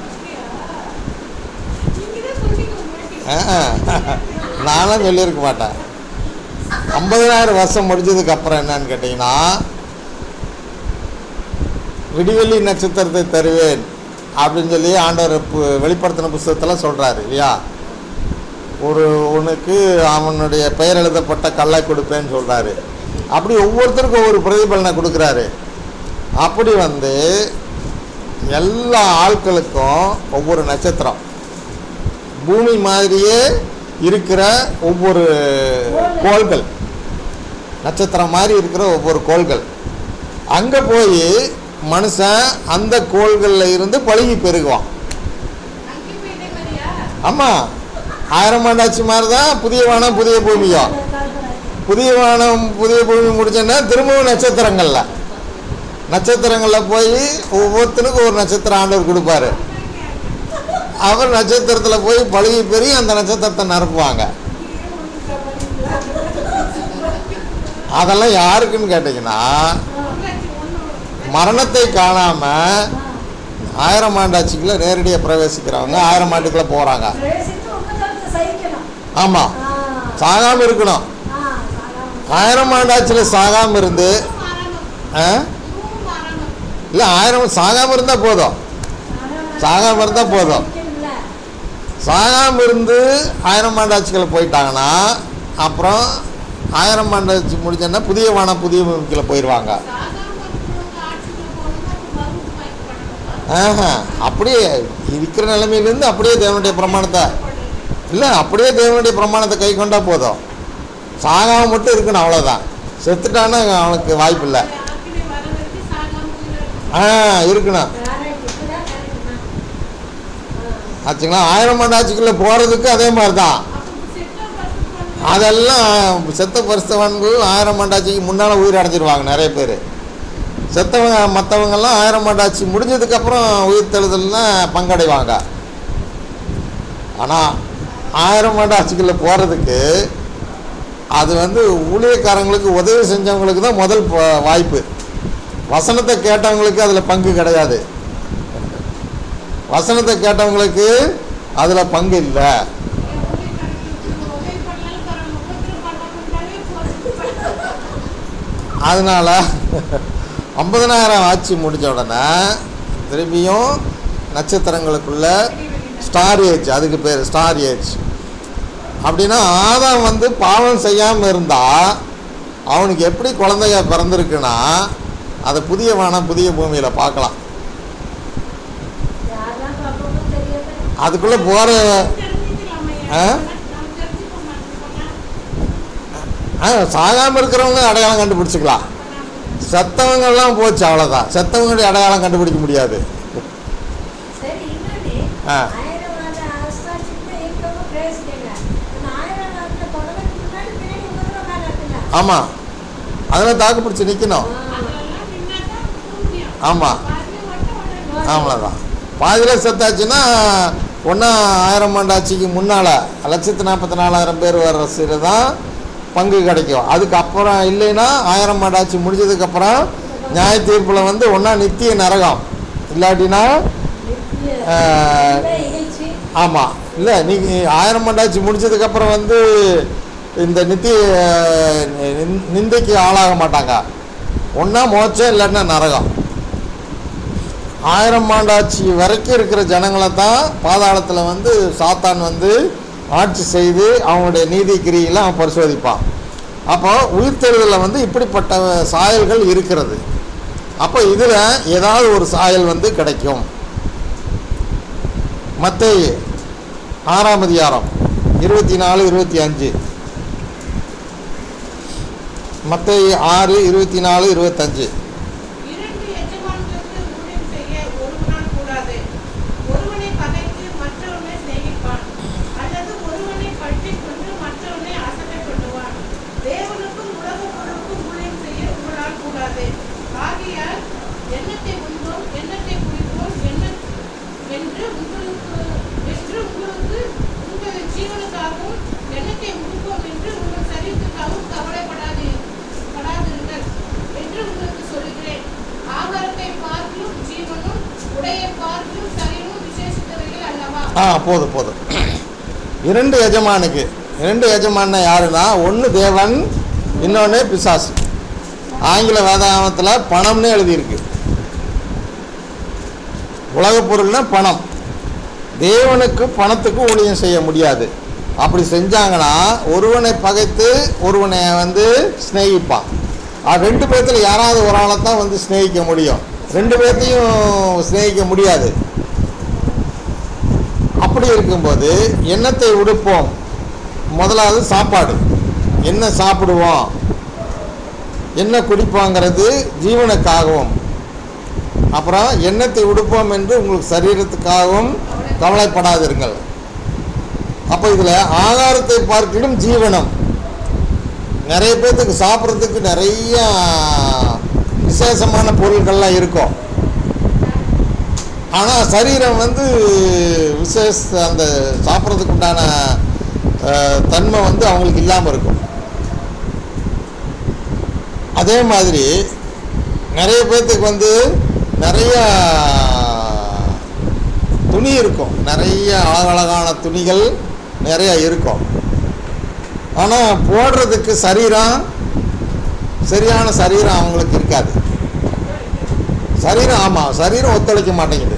[SPEAKER 2] நீங்கதான் சொல்லிக்க மாட்டீங்க
[SPEAKER 1] ஆ, நானும் சொல்லியிருக்க மாட்டேன் ஐம்பதனாயிரம் வருஷம் முடிஞ்சதுக்கு அப்புறம் என்னன்னு கேட்டிங்கன்னா விடிவெள்ளி நட்சத்திரத்தை தருவேன் அப்படின்னு சொல்லி ஆண்டவர் பு- வெளிப்படுத்தின புஸ்தகத்தில் சொல்கிறாரு இல்லையா ஒரு உனக்கு அவனுடைய பெயர் எழுதப்பட்ட கல்லை கொடுப்பேன்னு சொல்கிறாரு அப்படி ஒவ்வொருத்தருக்கும் ஒவ்வொரு பிரதிபலனை கொடுக்குறாரு அப்படி வந்து எல்லா ஆட்களுக்கும் ஒவ்வொரு நட்சத்திரம் பூமி மாதிரியே இருக்கிற ஒவ்வொரு கோள்கள் நட்சத்திரம் மாதிரி இருக்கிற ஒவ்வொரு கோள்கள் அங்கே போய் மனுஷன் அந்த கோள்களில் இருந்து பழகி பெருகுவான்
[SPEAKER 2] அங்கே போய் இதே மாதிரியா
[SPEAKER 1] ஆமாம் ஆயிரம் ஆண்டாச்சு மாதிரி தான் புதிய வானம் புதிய பூமியும் புதிய வானம் புதிய பூமி முடிச்சோன்னா திரும்பவும் நட்சத்திரங்களில் நட்சத்திரங்களில் போய் ஒவ்வொருத்தனுக்கும் ஒரு நட்சத்திரம் ஆண்டவர் கொடுப்பாரு அவர் நட்சத்திரத்தில் போய் பழகி பெருகி அந்த நட்சத்திரத்தை நிரப்புவாங்க அதெல்லாம் யாருக்குன்னு கேட்டிங்கன்னா மரணத்தை காணாம ஆயிரம் ஆண்டாட்சிக்குள்ள நேரடியாக பிரவேசிக்கிறவங்க ஆயிரம் ஆண்டுக்குள்ளே போகிறாங்க
[SPEAKER 5] பிரவேசித்து உபத்திரவத்தை சகிக்கணும்
[SPEAKER 1] ஆமாம்
[SPEAKER 5] ஆ,
[SPEAKER 1] சாகாமல் இருக்கணும்
[SPEAKER 5] ஆ, சாகாம.
[SPEAKER 1] ஆயிரம் ஆண்டாட்சியில் சாகாமல் இருந்து
[SPEAKER 2] மாறாம
[SPEAKER 1] ஆ
[SPEAKER 2] இதுவும் மாறாம
[SPEAKER 1] இல்லை ஆயிரம் சாகாமல் இருந்தால் போதும் சாகாம இருந்தா போதும்.
[SPEAKER 5] சகிக்கணும்ல.
[SPEAKER 1] சாகாமல் இருந்து ஆயிரம் ஆண்டாட்சிகளை போயிட்டாங்கன்னா அப்புறம் ஆயிரம் ஆண்டாட்சி முடிஞ்சோன்னா புதிய வானம் புதிய பூமிக்குள்ள போயிடுவாங்க
[SPEAKER 2] சாதாரண இருக்கிறவங்க ஆட்சிக்குள்ள போகணும்னா அப்ப மருந்து வாங்கிக்கணும்
[SPEAKER 1] ஆஹா அப்படியே இருக்கிற நிலைமையிலேருந்து அப்படியே தேவனுடைய பிரமாணத்தை இல்லை அப்படியே தேவனுடைய பிரமாணத்தை கை கொண்டா போதும் சாகாமல் மட்டும் இருக்கணும் அவ்வளோதான் செத்துட்டான்னா அவனுக்கு வாய்ப்பு இல்லை
[SPEAKER 2] ஆக்கினை வர வரைக்கும் சாகாம உயிரோட
[SPEAKER 1] ஆ இருக்கணும்
[SPEAKER 5] Correct, இப்பதான் correct தான். ஆ.
[SPEAKER 1] ஆச்சுங்களா ஆயிரம் ஆண்டாட்சிக்குள்ளே போகிறதுக்கு அதே மாதிரி தான்
[SPEAKER 2] அப்ப செத்த பசங்க வந்து
[SPEAKER 1] அதெல்லாம் செத்த பரிசுத்தவான்கள் ஆயிரம் ஆண்டாட்சிக்கு முன்னால் உயிர் அடைஞ்சிருவாங்க நிறைய பேர் செத்தவங்க மற்றவங்கெல்லாம் ஆயிரம் ஆண்டாட்சி முடிஞ்சதுக்கப்புறம் உயிர் தெழுதல்லாம் பங்கடைவாங்க ஆனால் ஆயிரம் ஆண்டாட்சிக்குள்ளே போகிறதுக்கு அது வந்து ஊழியக்காரங்களுக்கு உதவி செஞ்சவங்களுக்கு தான் முதல் ப- வாய்ப்பு வசனத்தை கேட்டவங்களுக்கு அதில் பங்கு கிடையாது வசனத்தை கேட்டவங்களுக்கு அதில் பங்கு இல்லை
[SPEAKER 2] உதவி பண்ணாலும் பரவாயில்ல உபத்திரம் பண்ணாமலே போறது
[SPEAKER 1] அதனால் ஐம்பதனாயிரம் ஆட்சி முடிஞ்ச உடனே திரும்பியும் நட்சத்திரங்களுக்குள்ள ஸ்டார் ஏஜ் அதுக்கு பேர் ஸ்டார் ஏஜ் அப்படின்னா ஆதாம் வந்து பாவம் செய்யாமல் இருந்தால் அவனுக்கு எப்படி குழந்தைங்க பிறந்திருக்குன்னா அதை புதிய வானம் புதிய பூமியில் பார்க்கலாம்
[SPEAKER 5] யாரெல்லாம் பார்ப்போமோ தெரியல.
[SPEAKER 1] அதுக்குள்ளே போகிற ஆ? ஆ சாகாமல் இருக்கிறவங்க அடையாளம் கண்டுபிடிச்சிக்கலாம் செத்தவங்கெல்லாம் போச்சு அவ்வளோதான் செத்தவங்களுடைய அடையாளம் கண்டுபிடிக்க முடியாது
[SPEAKER 5] சரி, இன்னொன்னு,
[SPEAKER 1] ஆ.
[SPEAKER 5] ஆயிரம் ஆண்டு அரசாட்சிக்குள்ள இருக்கிறவங்க பிரவேசிக்கல. அந்த ஆயிரம் ஆண்டுல தொடர்றதுக்கு முன்னாடி பின்னாடி உபத்திரவ காலம் இருக்குல்ல?
[SPEAKER 1] ஆமாம் அதெல்லாம் தாக்கு பிடிச்சி நிற்கணும் ஆமாம் அவ்வளோதான் பாதியில் செத்தாச்சுன்னா ஒன்றா ஆயிரம் ஆண்டாட்சிக்கு முன்னால் லட்சத்து நாற்பத்தி நாலாயிரம் பேர் வர்ற சிறு தான் பங்கு கிடைக்கும் அதுக்கப்புறம் இல்லைன்னா ஆயிரம் ஆண்டாட்சி முடிஞ்சதுக்கப்புறம் நியாய தீர்ப்பில் வந்து ஒன்றா நித்திய நரகம் இல்லாட்டினா
[SPEAKER 5] நித்திய
[SPEAKER 1] ஆ,
[SPEAKER 5] இன்ப இகழ்ச்சி.
[SPEAKER 1] ஆமாம் இல்லை நீ ஆயிரம் ஆண்டாட்சி முடிஞ்சதுக்கப்புறம் வந்து இந்த நித்திய நிந்- நிந்தைக்கு ஆளாக மாட்டாங்க ஒன்றா மோட்சம் இல்லைன்னா நரகம் ஆயிரம் ஆண்டாட்சி வரைக்கும் இருக்கிற ஜனங்களை தான் பாதாளத்தில் வந்து சாத்தான் வந்து ஆட்சி செய்து அவங்களுடைய நீதி கிரியில் அவன் பரிசோதிப்பான் அப்போ உயிர்த்தெழுதலில் வந்து இப்படிப்பட்ட சாயல்கள் இருக்கிறது அப்போ இதில் ஏதாவது ஒரு சாயல் வந்து கிடைக்கும் மத்தேயு ஆறாம் அதிகாரம் இருபத்தி நாலு இருபத்தி அஞ்சு மத்தேயு ஆறு இருபத்தி நாலு இருபத்தஞ்சு
[SPEAKER 2] இரண்டு எஜமான்களுக்கு ஊழியம் செய்ய ஒருவனால் கூடாது ஒருவனை பகைத்து மற்றவனை சிநேகிப்பான் அல்லது ஒருவனை பற்றிக் கொண்டு மற்றவனை அசட்டை பண்ணுவான் தேவனுக்கும் உலக பொருளுக்கும் ஊழியம் செய்ய உங்களால் கூடாது ஆகையால் எண்ணத்தை உண்போம் எண்ணத்தை குடிப்போம் என்ன என்று உங்களுக்கு என்று உங்களுக்கு உங்கள் ஜீவனுக்காகவும் எண்ணத்தை உண்போம் என்று உங்கள் சரீரத்துக்காகவும் கவலைப்படாது படாதிருங்கள் என்று உங்களுக்கு சொல்கிறேன் ஆகாரத்தை பார்க்கிலும் ஜீவனும் உடையை பார்க்கிலும் சரீரமும் விசேஷித்தவைகள் அல்லவா
[SPEAKER 1] ஆ போதும் போதும் இரண்டு எஜமானுக்கு இரண்டு எஜமான யாருன்னா ஒன்று தேவன் இன்னொன்று பிசாசு ஆங்கில வேதாகமத்தில் பணம்னு எழுதியிருக்கு உலகப் பொருள்னா பணம் தேவனுக்கு பணத்துக்கு ஊழியம் செய்ய முடியாது அப்படி செஞ்சாங்கன்னா ஒருவனை பகைத்து ஒருவனை வந்து சிநேகிப்பான் அது ரெண்டு பேர்த்துல யாராவது ஒரு ஆளை தான் வந்து சிநேகிக்க முடியும் ரெண்டு பேர்த்தையும் சிநேகிக்க முடியாது அப்படி இருக்கும்போது எண்ணத்தை உடுப்போம் முதலாவது சாப்பாடு என்ன சாப்பிடுவோம் என்ன குடிப்போங்கிறது ஜீவனுக்காகவும் அப்புறம் எண்ணத்தை உடுப்போம் என்று உங்களுக்கு சரீரத்துக்காகவும் கவலைப்படாதிருங்கள் அப்போ இதில் ஆகாரத்தை பார்க்கிலும் ஜீவனம் நிறைய பேர்த்துக்கு சாப்பிட்றதுக்கு நிறைய விசேஷமான பொருட்கள்லாம் இருக்கும் ஆனால் சரீரம் வந்து விசேஷ அந்த சாப்பிட்றதுக்கு உண்டான அஹ், தன்மை வந்து அவங்களுக்கு இல்லாமல் இருக்கும் அதே மாதிரி நிறைய பேர்த்துக்கு வந்து நிறைய துணி இருக்கும் நிறைய அழகழகான துணிகள் நிறைய இருக்கும் ஆனால் போடுறதுக்கு சரீரம் சரியான சரீரம் அவங்களுக்கு இருக்காது சரீரம் ஆமாம் சரீரம் ஒத்துழைக்க மாட்டேங்குது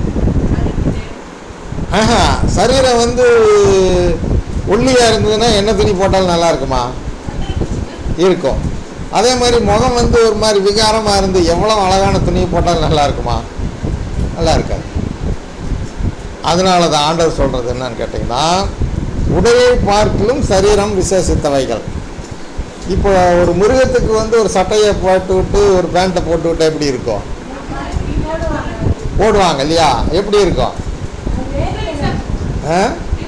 [SPEAKER 1] ஆஹா சரீரம் வந்து ஒல்லியாக இருந்ததுன்னா என்ன துணி போட்டாலும் நல்லா இருக்குமா இருக்கும் அதே மாதிரி முகம் வந்து ஒரு மாதிரி விகாரமாக இருந்து எவ்வளோ அழகான துணியை போட்டாலும் நல்லா இருக்குமா நல்லா இருக்காது அதனால தான் ஆண்டவர் சொல்கிறது என்னன்னு கேட்டிங்கன்னா உடையை பார்க்கிலும் சரீரம் விசேஷித்தவைகள் இப்போ ஒரு மிருகத்துக்கு வந்து ஒரு சட்டையை போட்டு விட்டு ஒரு பேண்ட்டை போட்டு விட்டு எப்படி இருக்கும்
[SPEAKER 5] போடுவாங்க
[SPEAKER 1] போடுவாங்க இல்லையா எப்படி இருக்கும்
[SPEAKER 5] அது வேலையில
[SPEAKER 1] ஆ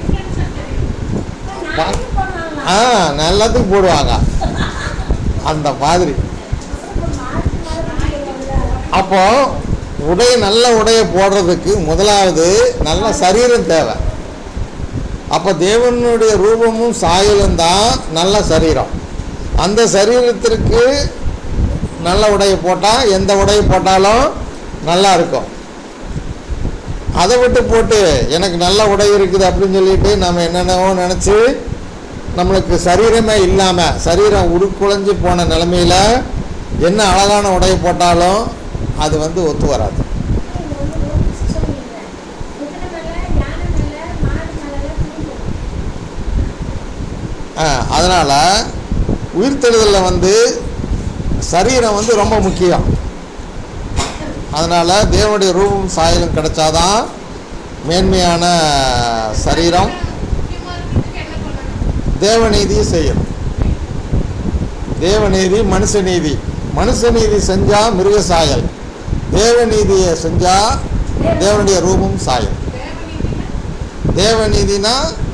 [SPEAKER 5] நாளைக்கு போடுவாங்களா
[SPEAKER 1] ஆ எல்லாத்துக்கும் போடுவாங்க அந்த மாதிரி
[SPEAKER 5] அப்புறம் மாற்றி மாற்றி போடுவாங்க.
[SPEAKER 1] அப்போ உடை நல்ல உடையை போடுறதுக்கு முதலாவது நல்ல சரீரம் தேவை அப்போ தேவனுடைய ரூபமும் சாயலும் தான் நல்ல சரீரம் அந்த சரீரத்திற்கு நல்ல உடையை போட்டால் எந்த உடையை போட்டாலும் நல்லா இருக்கும் அதை விட்டு போட்டு எனக்கு நல்ல உடை இருக்குது அப்படின்னு சொல்லிட்டு நம்ம என்னென்னவோ நினச்சி நம்மளுக்கு சரீரமே இல்லாமல் சரீரம் உருக்குலைஞ்சு போன நிலமையில என்ன அழகான உடையை போட்டாலும் அது வந்து ஒத்து வராது
[SPEAKER 5] இது வந்து ஒரு விஷயம் இல்லை. குதிரை மேல, யானை மேல, மாடு மேலெல்லாம் துணி போடுவாங்க.
[SPEAKER 1] அதனால் உயிர்த்தெழுதலில் வந்து சரீரம் வந்து ரொம்ப முக்கியம் அதனால் தேவனுடைய ரூபம் சாயலும் கிடைச்சாதான் மேன்மையான சரீரம்
[SPEAKER 2] முக்கியமா இருக்கிறதுக்கு என்ன பண்ணணும்
[SPEAKER 1] தேவநீதியை செய்யணும் தேவநீதி மனுஷநீதி மனுஷநீதி செஞ்சால் மிருக சாயல் தேவநீதியை செஞ்சால் தேவனுடைய ரூபம் சாயல்
[SPEAKER 2] தேவநீதினா
[SPEAKER 1] தேவநீதினா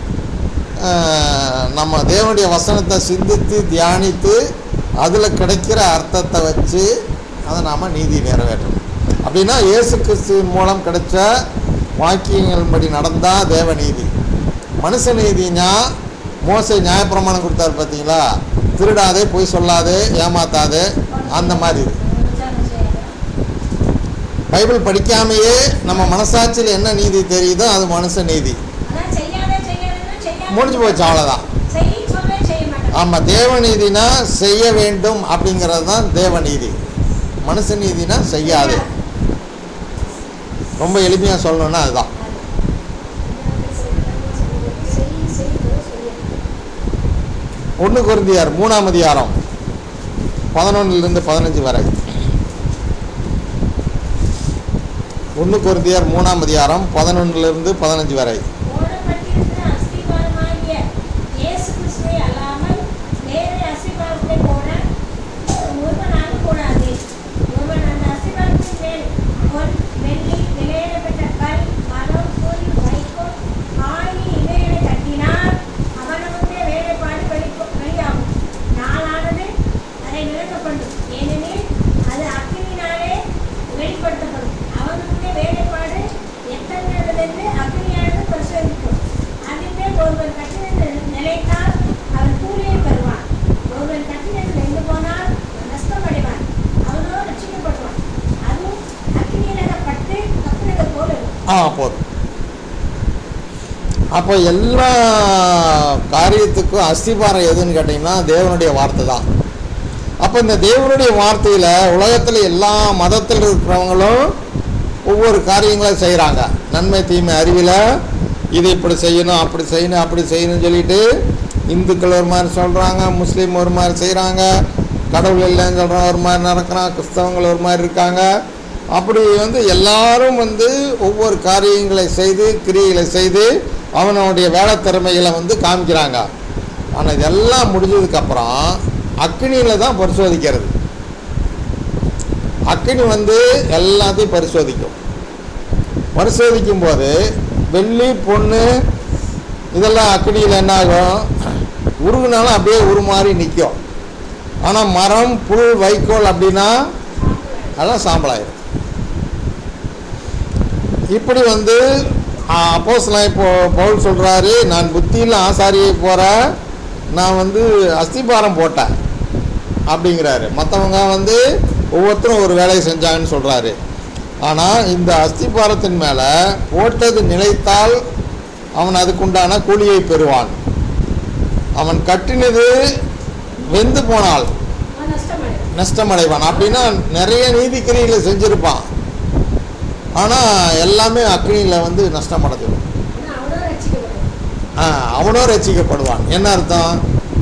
[SPEAKER 1] ஆஹ், நம்ம தேவனுடைய வசனத்தை சிந்தித்து தியானித்து அதில் கிடைக்கிற அர்த்தத்தை வச்சு அதை நாம் நீதி நிறைவேற்றணும் அப்படின்னா இயேசு கிறிஸ்துவின் மூலம் கிடைச்ச வாக்கியங்கள் படி நடந்தால் தேவநீதி மனுஷ நீதினா மோசை நியாயப்பிரமாணம் கொடுத்தாரு பார்த்தீங்களா திருடாதே பொய் சொல்லாதே ஏமாத்தாதே அந்த மாதிரி இது.
[SPEAKER 5] விசாரணை செய்யணும்.
[SPEAKER 1] பைபிள் படிக்காமையே நம்ம மனசாட்சியில் என்ன நீதி தெரியுதோ அது மனுஷ நீதி
[SPEAKER 5] அதான் செய்யாதே, செய்யாதேன்னா செய்யாதே.
[SPEAKER 1] முடிஞ்சு போச்சு அவ்வளோதான்
[SPEAKER 5] செய்யின்னு சொல்றேன், செய்ய மாட்டேன்.
[SPEAKER 1] ஆமாம் தேவநீதினா செய்ய வேண்டும் அப்படிங்கிறது தான் தேவநீதி மனுஷ நீதினா செய்யாது ரொம்ப எளிமையாக சொல்லணும்னா அதுதான்
[SPEAKER 5] செய், செய்தோ, செய்ய.
[SPEAKER 1] ஒன்று குருந்தியார் மூணாம் அதிகாரம் பதினொன்னுலேருந்து பதினஞ்சு வரை ஒன்று குருந்தியார் மூணாம் அதிகாரம் பதினொன்னுலேருந்து பதினஞ்சு வரை
[SPEAKER 5] போடப்பட்டிருக்கிற அஸ்திபாரமாகிய இயேசு கிறிஸ்துவை அல்லாமல் வேறு அஸ்திபாரத்தை போட ஒருவனாலும் கூடாது. ஒருவன் அந்த அஸ்திபாரத்தின் மேல் பொன், வெள்ளி, விலையிடப்பட்ட கல், மரம், புல், வைக்கோல் ஆகிய இவைகளை கட்டினால் அவனவனுடைய வேலைப்பாடு வெளிப்ப- வெளியாகும். நாளானது அதை விளக்கப்படும். ஏனெனில் அது அக்கினியினாலே வெளிப்படுத்தப்படும். அவனுடைய வேலைப்பாடு எத்தகையதென்று அக்கினியானது பரிசோதிக்கும். அதின்மேல் ஒருவன் கட்டினது நிலைத்தால் அவன் கூலியை பெறுவான். ஒருவன் கட்டினது வெந்து போனால் நஷ்டமடைவான். அவனோ ரட்சிக்கப்படுவான். அதுவும் அக்கினியினகப்பட்டு கப்பினது போல இருக்கும்.
[SPEAKER 1] ஆ போதும் அப்போ எல்லா காரியத்துக்கும் அஸ்திபாரம் எதுன்னு கேட்டிங்கன்னா தேவனுடைய வார்த்தை தான் அப்போ இந்த தேவனுடைய வார்த்தையில் உலகத்தில் எல்லா மதத்தில் இருக்கிறவங்களும் ஒவ்வொரு காரியங்களை செய்கிறாங்க நன்மை தீமை அறிவில் இது இப்படி செய்யணும் அப்படி செய்யணும் அப்படி செய்யணும்னு சொல்லிட்டு இந்துக்கள் ஒரு மாதிரி சொல்கிறாங்க முஸ்லீம் ஒரு மாதிரி செய்கிறாங்க கடவுள் இல்லைன்னு சொல்கிறோம் ஒரு மாதிரி நடக்கிறான் கிறிஸ்தவங்கள் ஒரு மாதிரி இருக்காங்க அப்படி வந்து எல்லாரும் வந்து ஒவ்வொரு காரியங்களை செய்து கிரியைகளை செய்து அவனுடைய வேலை திறமைகளை வந்து காமிக்கிறாங்க ஆனால் இதெல்லாம் முடிஞ்சதுக்கப்புறம் அக்னியில் தான் பரிசோதிக்கிறது அக்னி வந்து எல்லாத்தையும் பரிசோதிக்கும் பரிசோதிக்கும் போது வெள்ளி பொண்ணு இதெல்லாம் அக்னியில் என்ன ஆகும் உருகுனாலும் அப்படியே உருமாறி நிற்கும் ஆனால் மரம் புல் வைக்கோல் அப்படின்னா அதெல்லாம் சாம்பலாயிரும் இப்படி வந்து அப்போஸ்லாம் இப்போ பவுல் சொல்கிறாரு நான் புத்தியில் ஆசாரியை போகிறேன் நான் வந்து அஸ்திபாரம் போட்டேன் அப்படிங்கிறாரு மற்றவங்க வந்து ஒவ்வொருத்தரும் ஒரு வேலையை செஞ்சாங்கன்னு சொல்கிறாரு ஆனால் இந்த அஸ்திபாரத்தின் மேலே போட்டது நிலைத்தால் அவன் அதுக்குண்டான கூலியை பெறுவான் அவன் கட்டினது வெந்து போனால்
[SPEAKER 5] அவன் நஷ்டமடைவான்
[SPEAKER 1] நஷ்டமடைவான் அப்படின்னா நிறைய நீதிக்கிரிகளை செஞ்சிருப்பான் ஆனால் எல்லாமே அக்னியில் வந்து நஷ்டமடைஞ்சிடும்
[SPEAKER 5] ஆனா அவனும் ரட்சிக்கப்படுவான்
[SPEAKER 1] ஆ, அவனும் ரசிக்கப்படுவான் என்ன அர்த்தம்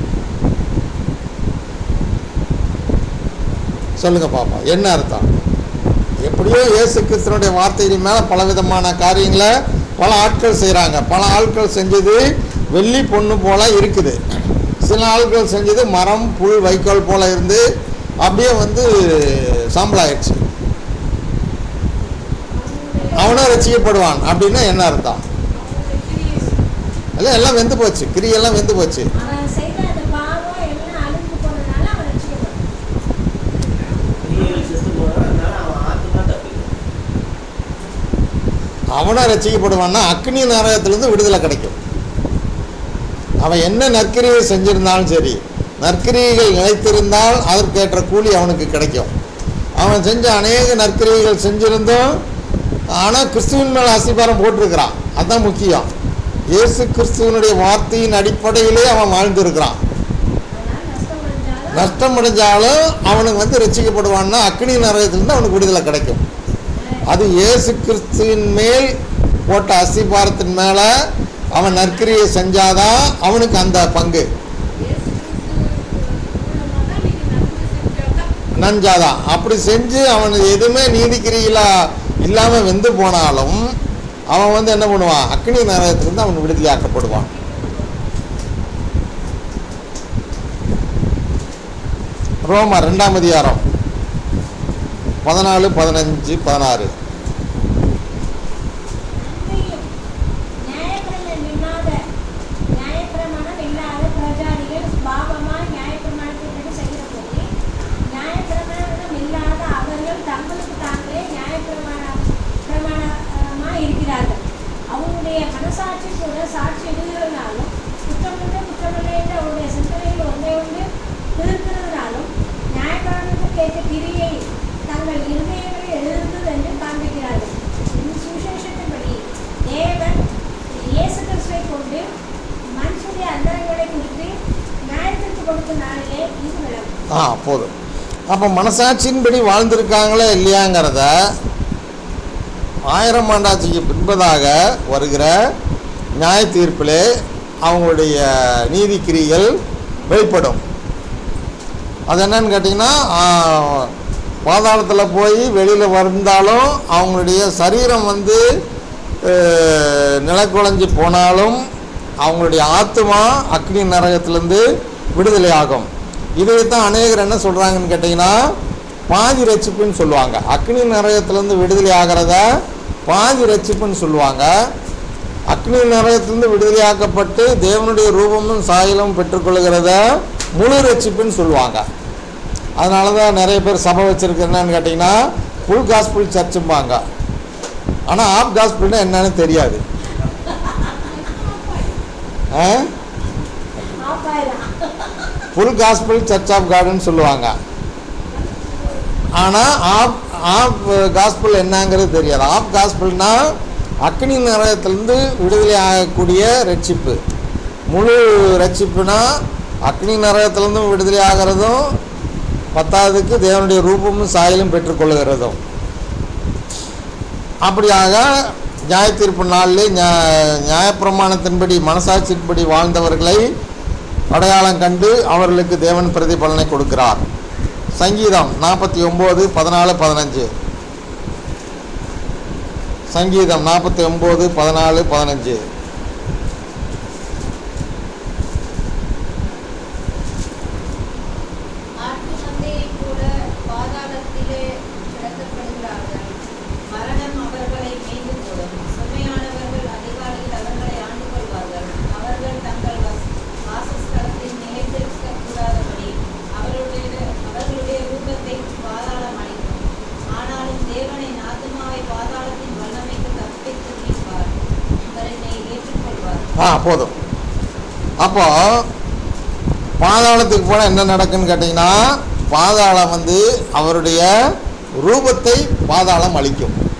[SPEAKER 1] சொல்லுங்க பாப்பா என்ன அர்த்தம் எப்படியோ இயேசு கிறிஸ்தனுடைய வார்த்தையின் மேலே பலவிதமான காரியங்களை பல ஆட்கள் செய்கிறாங்க பல ஆட்கள் செஞ்சது வெள்ளி பொண்ணு போல இருக்குது சில ஆட்கள் செஞ்சது மரம் புல் வைக்கோல் போல இருந்து அப்படியே வந்து சாம்பலாயிடுச்சு அவனும் ரசிக்கப்படுவான் அப்படின்னா என்ன அர்த்தம் இல்லை எல்லாம் வெந்து போச்சு கிரியெல்லாம் வெந்து போச்சு
[SPEAKER 5] அவன் செய்த அந்த பாவம் எல்லாம் அழிந்து போனதுனால அவன் ரட்சிக்கப்படுவான்
[SPEAKER 4] கிரியைகள் செத்து போனான் அதனால அவன் ஆத்மா தப்பிக்கும்
[SPEAKER 1] அவனும் ரசிக்கப்படுவான்னா அக்னி நரகத்திலிருந்து விடுதலை கிடைக்கும் அவன் என்ன நற்கிரியை செஞ்சிருந்தாலும் சரி நற்கிரியைகள் நிலைத்திருந்தால் அதற்கேற்ற கூலி அவனுக்கு கிடைக்கும் அவன் செஞ்ச அநேக நற்கிரியைகள் செஞ்சிருந்தும் ஆனால் கிறிஸ்துவின் மேலே அசிபாரம் போட்டிருக்கிறான் அதுதான் முக்கியம் இயேசு கிறிஸ்துவனுடைய வார்த்தையின் அடிப்படையிலே அவன் வாழ்ந்திருக்கிறான்
[SPEAKER 5] அதனால நஷ்டம் அடைஞ்சாலும்
[SPEAKER 1] நஷ்டம் அடைஞ்சாலும் அவனுக்கு வந்து ரசிக்கப்படுவான்னா அக்னி நரகத்திலிருந்து அவனுக்கு விடுதலை கிடைக்கும் அது இயேசு கிறிஸ்துவின் மேல் போட்ட அஸ்திபாரத்தின் மேலே அவன் நற்கிரியை செஞ்சாதான் அவனுக்கு அந்த பங்கு
[SPEAKER 2] இயேசு கிறிஸ்து மூலமா தான் நீங்க நன்மை செஞ்சாதான்
[SPEAKER 1] நஞ்சாதான் அப்படி செஞ்சு அவன் எதுவுமே நீதிக்கிரியில இல்லாமல் வெந்து போனாலும் அவன் வந்து என்ன பண்ணுவான் அக்னி நரகத்திலிருந்து அவன் விடுதலையாக்கப்படுவான் ரோமா ரெண்டாம் அதிகாரம் பதினாலு பதினஞ்சு பதினாறு
[SPEAKER 5] நன்மையும் நியாயப்பிரமாணம் இல்லாத நியாயப்பிரமாணம் இல்லாத பிரஜாதிகள் பாவமாய் நியாயப்பிரமாணத்தின்படி செய்கிறபோது நியாயப்பிரமாணம் இல்லாத அவர்கள் தங்களுக்கு தாங்களே நியாயப்பிரமாணம் பிரமாணமாய் இருக்கிறார்கள் அவங்களுடைய மனசாட்சி கூட சாட்சி எழுதுகிறதுனாலும் குற்றமுள்ள குற்றமில்லை என்று அவருடைய சிந்தனையில் ஒன்றை ஒன்று திருக்கிறதுனாலும் நியாயப்பிரமாணத்துக்கு ஏற்ற கிரியை தங்கள் இருதயங்களில் எழுதுகிறது என்று காண்பிக்கிறார்கள் இந்த சுவிசேஷத்தின்படி தேவன் இயேசு கிறிஸ்துவை கொண்டு மனுஷனுடைய அந்தரங்களை குறித்து நியாயத்திற்கு கொடுத்த நாளிலே இது விளங்கும்
[SPEAKER 1] ஆ போதும் அப்போ மனசாட்சியின்படி வாழ்ந்திருக்காங்களா இல்லையாங்கிறத ஆயிரம் ஆண்டாட்சிக்கு பின்பதாக வருகிற நியாய தீர்ப்பிலே அவங்களுடைய நீதிக்கிரிகள் வெளிப்படும் அது என்னன்னு கேட்டிங்கன்னா பாதாளத்தில் போய் வெளியில் வந்தாலும் அவங்களுடைய சரீரம் வந்து அஹ், நிலக்குழஞ்சி போனாலும் அவங்களுடைய ஆத்மா அக்னி நரகத்திலேருந்து விடுதலை ஆகும் இதைத்தான் அநேகர் என்ன சொல்கிறாங்கன்னு கேட்டிங்கன்னா பாதி ரட்சிப்புன்னு சொல்லுவாங்க அக்னி நரகத்திலேருந்து விடுதலை ஆகிறத பாதி ரட்சிப்புன்னு சொல்லுவாங்க அக்னி நரகத்திலிருந்து விடுதலையாக்கப்பட்டு தேவனுடைய ரூபமும் சாயலும் பெற்றுக்கொள்கிறத முழு ரட்சிப்புன்னு சொல்லுவாங்க அதனால தான் நிறைய பேர் சபை வச்சுருக்கு என்னன்னு கேட்டிங்கன்னா ஃபுல் காஸ்பிள் சர்ச்சும்பாங்க ஆனால் ஆஃப் காஸ்பிள்னா என்னன்னு தெரியாது ஆ
[SPEAKER 5] ஆப்பாயிரம்
[SPEAKER 1] ஃபுல் காஸ்பிள் சர்ச் ஆஃப் காடுன்னு சொல்லுவாங்க ஆனால் ஆப் ஆப் காஸ்பிள் என்னங்கிறது தெரியாது ஆப் காஸ்பிள்னா அக்னி நரகத்திலிருந்து விடுதலை ஆகக்கூடிய ரட்சிப்பு முழு ரட்சிப்புனா அக்னி நரகத்திலிருந்து விடுதலை ஆகிறதும் பத்தாவதுக்கு தேவனுடைய ரூபமும் சாயலும் பெற்றுக்கொள்கிறதும் அப்படியாக நியாய தீர்ப்பு நாளிலே நியா- நியாயப்பிரமாணத்தின்படி மனசாட்சியின்படி வாழ்ந்தவர்களை அடையாளம் கண்டு அவர்களுக்கு தேவன் பிரதிபலனை கொடுக்கிறார் சங்கீதம் நாற்பத்தி ஒம்பது பதினாலு பதினஞ்சு சங்கீதம் நாற்பத்தி ஒம்பது பதினாலு பதினஞ்சு
[SPEAKER 3] ஆட்டு மந்தையைப் போல பாதாளத்திலே கிடத்தப்படுகிறார்கள். மரணம் அவர்களை மேய்ந்து போடும். சுமையானவர்கள் அதிகாலையில் அவர்களை ஆண்டு கொள்வார்கள். அவர்கள் தங்கள் வஸ்- வாசஸ்தலத்தில் நிலைத்திருக்கக்கூடாதபடி அவர்களுடைய அவர்களுடைய ரூபத்தை பாதாளம் அளிக்கும். ஆனாலும் தேவனை ஆத்துமாவை பாதாளத்தின் வல்லமைக்கு தப்பித்து மீட்பார். அவர் என்னை ஏற்றுக்கொள்வார்
[SPEAKER 1] ஆ போதும் அப்போ பாதாளத்துக்கு போனால் என்ன நடக்குன்னு கேட்டிங்கன்னா பாதாளம் வந்து அவருடைய ரூபத்தை பாதாளம் அளிக்கும்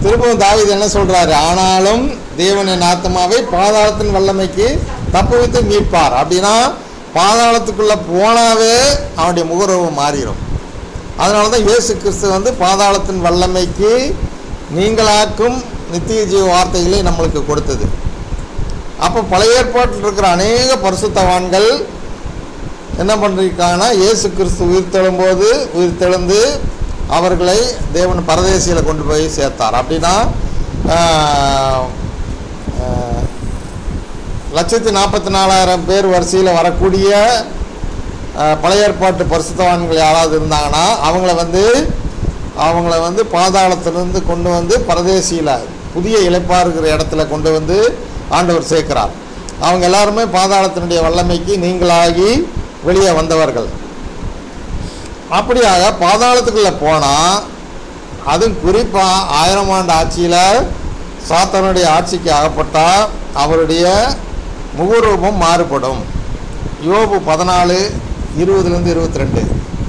[SPEAKER 1] திரும்பவும் தாவீது என்ன சொல்றாரு ஆனாலும் தேவன் என் ஆத்மாவை பாதாளத்தின் வல்லமைக்கு தப்புவித்து மீட்பார் அப்படின்னா பாதாளத்துக்குள்ள போனாவே அவனுடைய முகரூபம் மாறிடும் அதனால தான் இயேசு கிறிஸ்து வந்து பாதாளத்தின் வல்லமைக்கு நீங்களாக்கும் நித்திய ஜீவ வார்த்தைகளை நம்மளுக்கு கொடுத்தது அப்போ பழைய ஏற்பாட்டில் இருக்கிற அநேக பரிசுத்தவான்கள் என்ன பண்ணிருக்காங்கன்னா இயேசு கிறிஸ்து உயிர் தெழும்போது உயிர் தெழுந்து அவர்களை தேவன் பரதேசியில் கொண்டு போய் சேர்த்தார் அப்படின்னா ஆஹ், ஆஹ், லட்சத்தி நாற்பத்தி நாலாயிரம் பேர் வரிசையில் வரக்கூடிய ஆஹ், பழைய ஏற்பாட்டு பரிசுத்தவான்கள் யாராவது இருந்தாங்கன்னா அவங்கள வந்து அவங்கள வந்து பாதாளத்திலிருந்து கொண்டு வந்து பரதேசியில் புதிய இழைப்பாக இருக்கிற இடத்துல கொண்டு வந்து ஆண்டவர் சேர்க்கிறார் அவங்க எல்லாருமே பாதாளத்தினுடைய வல்லமைக்கு நீங்களாகி வெளியே வந்தவர்கள் அப்படியாக பாதாளத்துக்குள்ளே போனால் அதுவும் குறிப்பாக ஆயிரம் ஆண்டு ஆட்சியில் சாத்தானுடைய ஆட்சிக்கு அகப்பட்டால் அவருடைய முகரூபம் மாறுபடும் யோபு பதினாலு இருபதுலேருந்து இருபத்தி ரெண்டு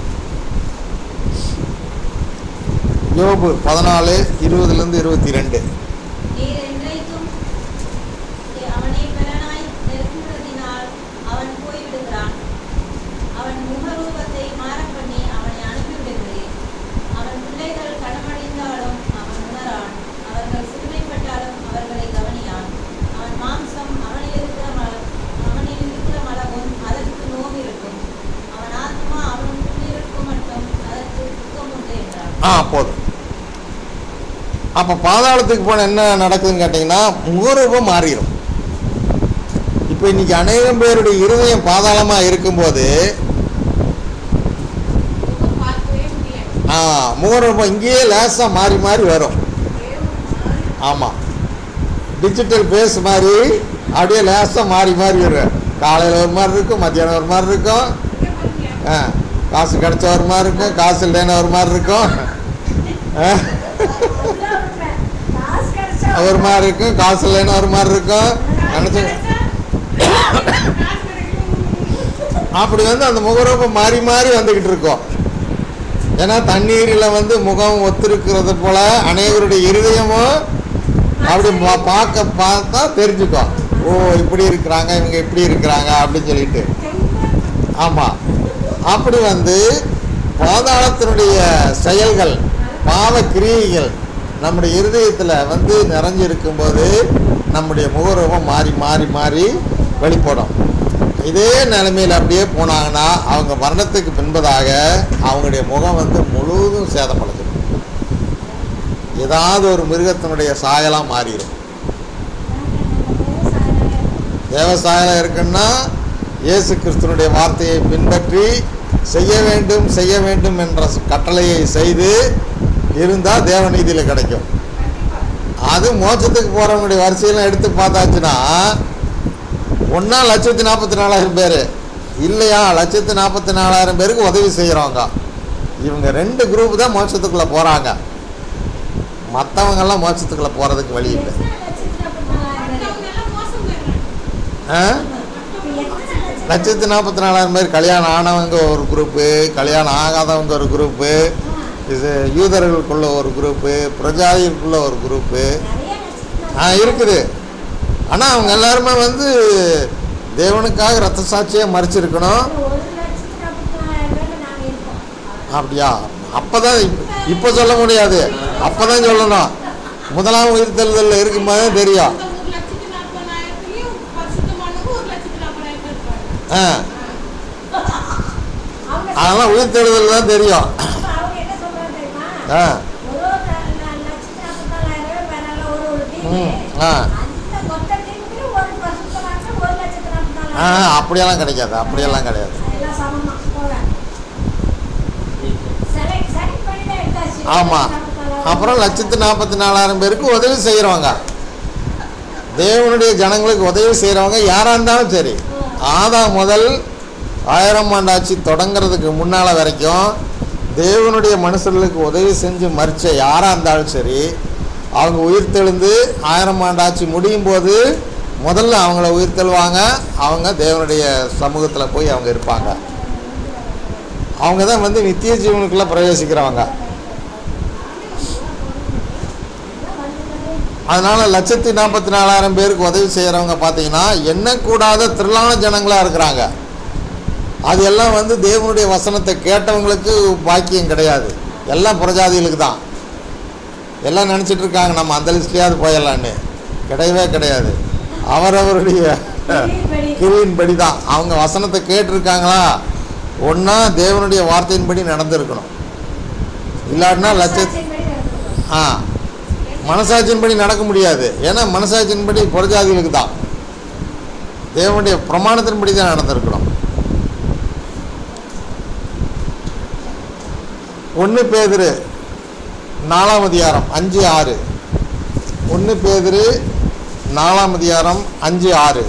[SPEAKER 1] யோபு பதினாலு இருபதுலேருந்து இருபத்தி ரெண்டு
[SPEAKER 3] நீர் என்றைக்கும் அவனை பெறனாய் நெருங்குகிறதினால் அவன் போய்விடுகிறான் அவன் முகரூபத்தை மாறப் பண்ணி அவனை அனுப்பிவிடுகிறேன் அவன் பிள்ளைகள் கடமடைந்தாலும் அவன் உணரான் அவர்கள் சிறுமைப்பட்டாலும் அவர்களை கவனியான் அவன் மாம்சம் அவனில் இருக்கிற மல அவனில் இருக்கிற மலவும் அதற்கு நோவிருக்கும் அவன் ஆத்மா அவனுக்குள் இருக்கும் மட்டும் அதற்கு துக்கம் உண்டு என்றான்
[SPEAKER 1] ஆ போதும் அப்போ பாதாளத்துக்கு போன என்ன நடக்குதுன்னு கேட்டிங்கன்னா முகரூபம் மாறிடும் இப்போ இன்னைக்கு அநேகம் பேருடைய இருதயம் பாதாளமாக இருக்கும்போது
[SPEAKER 2] முகம் பார்க்கவே முடியாது
[SPEAKER 1] ஆ முகரூபம் இங்கேயே லேசாக மாறி மாறி வரும் ஆமாம் டிஜிட்டல் பேஸ் மாதிரி அப்படியே லேசாக மாறி மாறி வரும் காலையில் ஒரு மாதிரி இருக்கும் மத்தியானம் ஒரு மாதிரி இருக்கும் ஆ காசு கிடைச்ச ஒரு மாதிரி இருக்கும் காசு இல்லைன்னு ஒரு மாதிரி இருக்கும் ஆ
[SPEAKER 5] அதுதான் உண்மை. காசு கிடைச்சா
[SPEAKER 1] ஒரு மாதிரி இருக்கும் காசு இல்லைன்னு ஒரு மாதிரி இருக்கும் நினச்சி அப்படி வந்து அந்த முகரூபம் மாறி மாறி வந்துக்கிட்டு இருக்கோம் ஏன்னா தண்ணீரில் வந்து முகம் ஒத்திருக்கிறது போல அநேகருடைய இருதயமும் அப்படி பா- பார்க்க பார்த்தா தெரிஞ்சுக்கும் ஓ இப்படி இருக்கிறாங்க இவங்க இப்படி இருக்கிறாங்க அப்படின்னு சொல்லிட்டு ஆமாம் அப்படி வந்து பாதாளத்தினுடைய செயல்கள் பாவ கிரியைகள் நம்முடைய இருதயத்தில் வந்து நிறைஞ்சிருக்கும்போது நம்முடைய முகரூபம் மாறி மாறி மாறி வெளிப்படும் இதே நிலைமையில் அப்படியே போனாங்கன்னா அவங்க மரணத்துக்கு பின்பதாக அவங்களுடைய முகம் வந்து முழுவதும் சேதமடைஞ்சிடும் ஏதாவது ஒரு மிருகத்தினுடைய சாயலாக மாறிடும் விவசாயம் இருக்குன்னா இயேசு கிறிஸ்துனுடைய வார்த்தையை பின்பற்றி செய்ய வேண்டும் செய்ய வேண்டும் என்ற கட்டளையை செய்து இருந்தால் தேவநீதியில் கிடைக்கும் அது மோட்சத்துக்கு போகிறவங்களுடைய வரிசையெல்லாம் எடுத்து பார்த்தாச்சுன்னா ஒன்றா லட்சத்தி நாற்பத்தி நாலாயிரம் பேர் இல்லையா லட்சத்தி நாற்பத்தி நாலாயிரம் பேருக்கு உதவி செய்கிறவங்க இவங்க ரெண்டு குரூப் தான் மோட்சத்துக்குள்ளே போகிறாங்க மற்றவங்கெல்லாம் மோட்சத்துக்குள்ளே போகிறதுக்கு வழி இல்லை
[SPEAKER 2] மற்றவங்க எல்லாம் மோசம் போயிடுறாங்க
[SPEAKER 1] ஆ லட்சத்தி நாற்பத்தி நாலாயிரம் பேர் கல்யாணம் ஆனவங்க ஒரு குரூப்பு கல்யாணம் ஆகாதவங்க ஒரு குரூப்பு இது யூதர்களுக்குள்ள ஒரு குரூப்பு பிரஜாதிக்குள்ள ஒரு குரூப்பு ஆ இருக்குது ஆனால் அவங்க எல்லாருமே வந்து தேவனுக்காக ரத்த சாட்சியாக மறிச்சிருக்கணும்
[SPEAKER 5] ஒரு லட்சத்தி நாற்பத்தி நாலாயிரம் பேர் நாங்க இருக்கோம்
[SPEAKER 1] அப்படியா அப்போ தான் இப்போ சொல்ல முடியாது அப்போ தான் சொல்லணும் முதலாம் உயிர்த்தெழுதலில் இருக்கும்போது தான் தெரியும்
[SPEAKER 2] இந்த ஒரு லட்சத்தி நாற்பதாயிரத்துலயும் பரிசுத்தமானவங்க ஒரு லட்சத்தி நாற்பதாயிரம் பேர் இருப்பாங்க
[SPEAKER 1] ஆ
[SPEAKER 5] அவங்க
[SPEAKER 1] அதெல்லாம் உயிர்த்தெழுதல் தான் தெரியும்
[SPEAKER 5] அப்ப அவங்க என்ன சொல்றாங்க தெரியுமா
[SPEAKER 1] ஆ
[SPEAKER 5] ஒரு ஒரு ல- ல- லட்சத்தி நாற்பத்தி நாலாயிரம் பேர் வேறால ஒரு ஒரு டீம்
[SPEAKER 1] ம் ஆ
[SPEAKER 5] அந்த மொத்த டீமுக்கு ஒரு பரிசுத்தவான்கள் ஒரு லட்சத்தி நாற்பத்தி
[SPEAKER 1] ஆ
[SPEAKER 5] நாலாயிரம்
[SPEAKER 1] அப்படியெல்லாம் கிடைக்காது அப்படியெல்லாம் கிடையாது
[SPEAKER 5] எல்லாம் சமமா போக செலக்ட் செலக்ட் பண்ணி தான் எடுத்தாச்சு
[SPEAKER 1] ஆமாம் அப்புறம் லட்சத்து நாற்பத்தி நாலாயிரம் பேருக்கு உதவி செய்கிறவங்க தேவனுடைய ஜனங்களுக்கு உதவி செய்கிறவங்க யாராக இருந்தாலும் சரி ஆதாம் முதல் ஆயிரம் ஆண்டாட்சி தொடங்கிறதுக்கு முன்னால் வரைக்கும் தேவனுடைய மனுஷர்களுக்கு உதவி செஞ்சு மறித்த யாராக இருந்தாலும் சரி அவங்க உயிர் தெழுந்து ஆயிரம் ஆண்டாட்சி முடியும் போது முதல்ல அவங்கள உயிர் தெழுவாங்க அவங்க தேவனுடைய சமூகத்தில் போய் அவங்க இருப்பாங்க அவங்க தான் வந்து நித்திய ஜீவனுக்குள்ளே பிரவேசிக்கிறவங்க அதனால் லட்சத்தி நாற்பத்தி நாலாயிரம் பேருக்கு உதவி செய்கிறவங்க பார்த்தீங்கன்னா எண்ணக்கூடாத திரளான ஜனங்களாக இருக்கிறாங்க அது எல்லாம் வந்து தேவனுடைய வசனத்தை கேட்டவங்களுக்கு பாக்கியம் கிடையாது எல்லாம் புறஜாதிகளுக்கு தான் எல்லாம் நினச்சிட்டு இருக்காங்க நம்ம அந்த லிஸ்ட்லேயாவது போயிடலான்னு கிடையவே கிடையாது அவரவருடைய
[SPEAKER 5] கிரியின்படி.
[SPEAKER 1] கிரியின்படி தான் அவங்க வசனத்தை கேட்டிருக்காங்களா ஒன்றா தேவனுடைய வார்த்தையின்படி நடந்திருக்கணும் இல்லாட்டினா லட்ச
[SPEAKER 5] சாட்சியின்படி நடந்துக்கணும்.
[SPEAKER 1] ஆ மனசாட்சியின்படி நடக்க முடியாது ஏன்னா மனசாட்சியின்படி புறஜாதிகளுக்கு தான் தேவனுடைய பிரமாணத்தின்படி தான் நடந்திருக்கணும் ஒன்று பேதிரு நாலாம் அதிகாரம் அஞ்சு ஆறு ஒன்று பேதிரு நாலாம் அதிகாரம் அஞ்சு ஆறு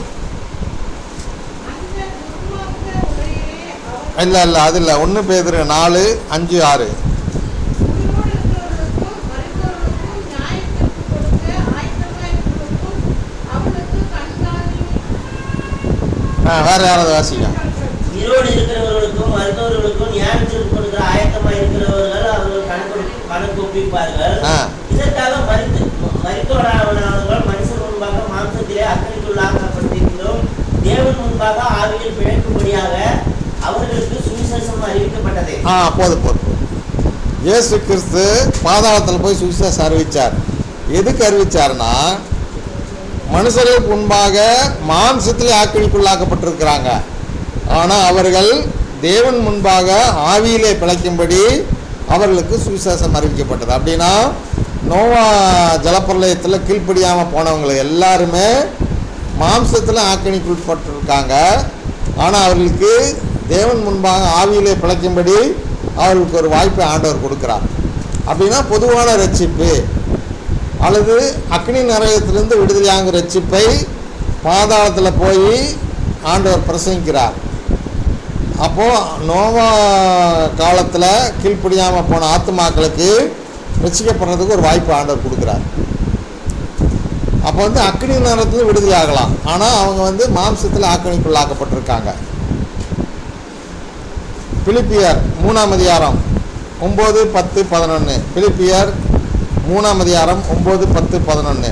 [SPEAKER 2] அந்த துன்மார்க்க முறையிலே அவர்
[SPEAKER 1] இல்லை இல்லை அது இல்லை ஒன்று பேதிரு நாலு அஞ்சு ஆறு
[SPEAKER 2] உயிரோடு இருக்கிறவர்களுக்கும் மருத்துவர்களுக்கும் நியாயத்திற்கு கொடுக்க ஆயத்தமாயிருக்கிறவர்களுக்கும் அவளுக்கு கண்காணி
[SPEAKER 1] ஆ வேறு யாராவது வாசிங்க
[SPEAKER 4] ஈரோடு இருக்கிறவர்களுக்கும் மருத்துவர்களுக்கும் நியாயத்திற்கு கொடுக்கிற ஆயத்தமா இருக்கிறவர்கள் அவர்கள் கணக்கு கணக்கு ஒப்பிப்பார்கள்
[SPEAKER 1] ஆ.
[SPEAKER 4] இதற்காக மறித்து மறித்தோடானவர்கள் மனுஷன் முன்பாக மாம்சத்திலே அக்கறைக்குள்ளாக்கப்பட்டிருந்தும் தேவன் முன்பாக ஆவியில் பிழைக்கும்படியாக அவர்களுக்கு சுவிசேஷம் அறிவிக்கப்பட்டது
[SPEAKER 1] ஆ போதும் போதும் போதும். இயேசு கிறிஸ்து பாதாளத்தில் போய் சுவிசேஷம் அறிவிச்சார் எதுக்கு அறிவிச்சார்னா மனுஷர்களுக்கு முன்பாக மாம்சத்திலே ஆக்கிரிக்குள்ளாக்கப்பட்டிருக்கிறாங்க ஆனால் அவர்கள் தேவன் முன்பாக ஆவியிலே பிழைக்கும்படி அவர்களுக்கு சுவிசேஷம் அறிவிக்கப்பட்டது அப்படின்னா நோவா ஜலப்பிரளயத்தில் கீழ்ப்படியாமல் போனவங்க எல்லாருமே மாம்சத்தில் ஆக்கினிக்குட்பட்டிருக்காங்க ஆனால் அவர்களுக்கு தேவன் முன்பாக ஆவியிலே பிழைக்கும்படி அவர்களுக்கு ஒரு வாய்ப்பை ஆண்டவர் கொடுக்குறார் அப்படின்னா பொதுவான ரட்சிப்பு அல்லது அக்னி நரகத்திலிருந்து விடுதலையாகும் ரட்சிப்பை பாதாளத்தில் போய் ஆண்டவர் பிரசங்கிக்கிறார் அப்போது நோவா காலத்தில் கீழ்ப்படியாமல் போன ஆத்துமாக்களுக்கு ரசிக்கப்படுறதுக்கு ஒரு வாய்ப்பு ஆண்டவர் கொடுக்குறார் அப்போ வந்து அக்னி நேரத்தில் விடுதலை ஆகலாம் ஆனால் அவங்க வந்து மாம்சத்தில் ஆக்கணிக்குள்ளாக்கப்பட்டிருக்காங்க பிலிப்பியர் மூணாம் அதிகாரம் ஒம்பது பத்து பதினொன்று பிலிப்பியர் மூணாம் அதிகாரம் ஒம்பது பத்து பதினொன்று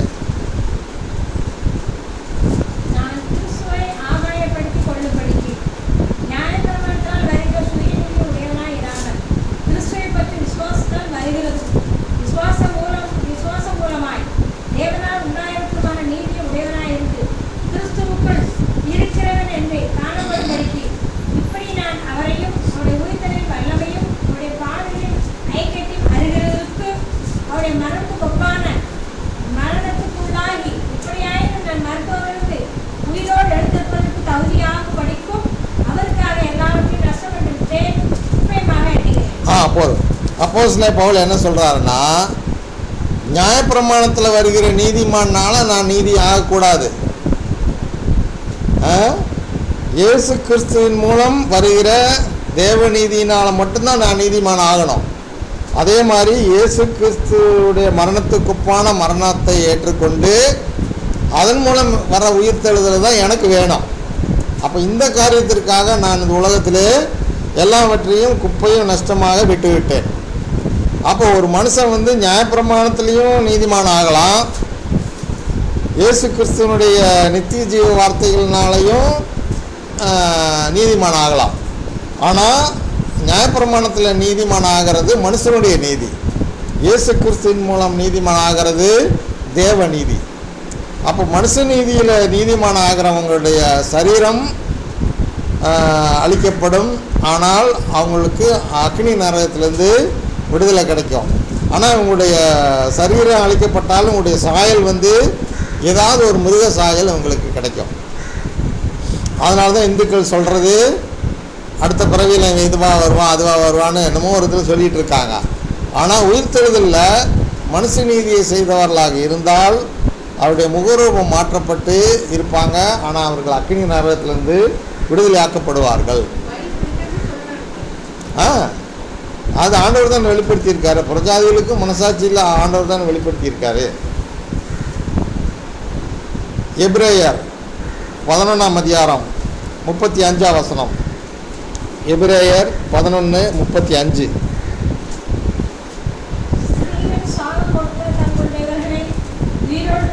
[SPEAKER 5] நான் கிறிஸ்துவை ஆதாயப்படுத்திக் கொள்ளும்படிக்கு நியாயப்பிரமாணத்தால் வருகிற சுயநீதி உடையவனாய் இராமல் கிறிஸ்துவை பற்றி விசுவாசத்தால் வருகிறது விசுவாசம் மூலம் விசுவாசம் மூலமாய் தேவனால் உண்டாயிருக்குமான நீதி உடையவனாய் இருந்து கிறிஸ்துவுக்குள் இருக்கிறவன் என்று காணப்படும்படிக்கு இப்படி நான் அவரையும் அவருடைய உயிர்த்தலின் வல்லமையும் அவருடைய பாதையின் ஐக்கியத்தையும் அறிகிறதற்கு அவருடைய மரணத்துக்கு ஒப்பான மரணத்துக்குள்ளாகி இப்படியாயினும் நான் மருத்துவர்களுக்கு உயிரோடு எழுந்திருப்பதற்கு தகுதியாக படிக்கும் அவருக்காக எல்லாவற்றையும் நஷ்டம் என்று விட்டேன் நிச்சயமாக எண்ணுகிறேன்
[SPEAKER 1] ஆ போதும் அப்போஸ்ல பவுல் என்ன சொல்கிறாருன்னா நியாயப்பிரமாணத்தில் வருகிற நீதிமான்னால நான் நீதி ஆகக்கூடாது ஆ? இயேசு கிறிஸ்துவின் மூலம் வருகிற தேவ நீதியினால் மட்டும்தான் நான் நீதிமான் ஆகணும் அதே மாதிரி இயேசு கிறிஸ்துவுடைய மரணத்துக்குப்பான மரணத்தை ஏற்றுக்கொண்டு அதன் மூலம் வர உயிர்த்தெழுதல் தான் எனக்கு வேணும் அப்போ இந்த காரியத்திற்காக நான் இந்த உலகத்திலே எல்லாவற்றையும் குப்பையும் நஷ்டமாக விட்டுவிட்டேன் அப்போ ஒரு மனுஷன் வந்து நியாயப்பிரமாணத்திலையும் நீதிமான் ஆகலாம் இயேசு கிறிஸ்துவனுடைய நித்திய ஜீவ வார்த்தைகள்னாலையும் ஆஹ், நீதிமான் ஆகலாம் ஆனால் நியாயப்பிரமாணத்தில் நீதிமான் ஆகிறது மனுஷனுடைய நீதி இயேசு கிறிஸ்துவின் மூலம் நீதிமான் ஆகிறது தேவ நீதி அப்போ மனுஷ நீதியில் நீதிமான் ஆகிறவங்களுடைய சரீரம் ஆஹ், அழிக்கப்படும் ஆனால் அவங்களுக்கு அக்னி நரகத்திலேருந்து விடுதலை கிடைக்கும் ஆனால் உங்களுடைய சரீரம் அழிக்கப்பட்டாலும் உங்களுடைய சாயல் வந்து ஏதாவது ஒரு மிருக சாயல் உங்களுக்கு கிடைக்கும் அதனால தான் இந்துக்கள் சொல்கிறது அடுத்த பிறவியில் இவன் இதுவாக வருவான் அதுவாக வருவான்னு என்னமோ ஒரு இதில் சொல்லிட்டு இருக்காங்க ஆனால் உயிர்த்தெழுதலில் மனுஷ நீதியை செய்தவர்களாக இருந்தால் அவருடைய முகரூபம் மாற்றப்பட்டு இருப்பாங்க ஆனால் அவர்கள் அக்னி நரகத்திலிருந்து விடுதலையாக்கப்படுவார்கள் ஆ அது ஆண்டவர் தான் வெளிப்படுத்தியிருக்காரு பிரஜாதிகளுக்கும் மனசாட்சியில் ஆண்டவர் தான் வெளிப்படுத்தியிருக்காரு எபிரேயர் பதினொன்றாம் அதிகாரம் முப்பத்தி அஞ்சாம் வசனம் எபிரேயர் பதினொன்று முப்பத்தி அஞ்சு
[SPEAKER 5] ஸ்திரீகள் சாபம் கொடுத்த தங்களுடையவர்களை உயிரோடு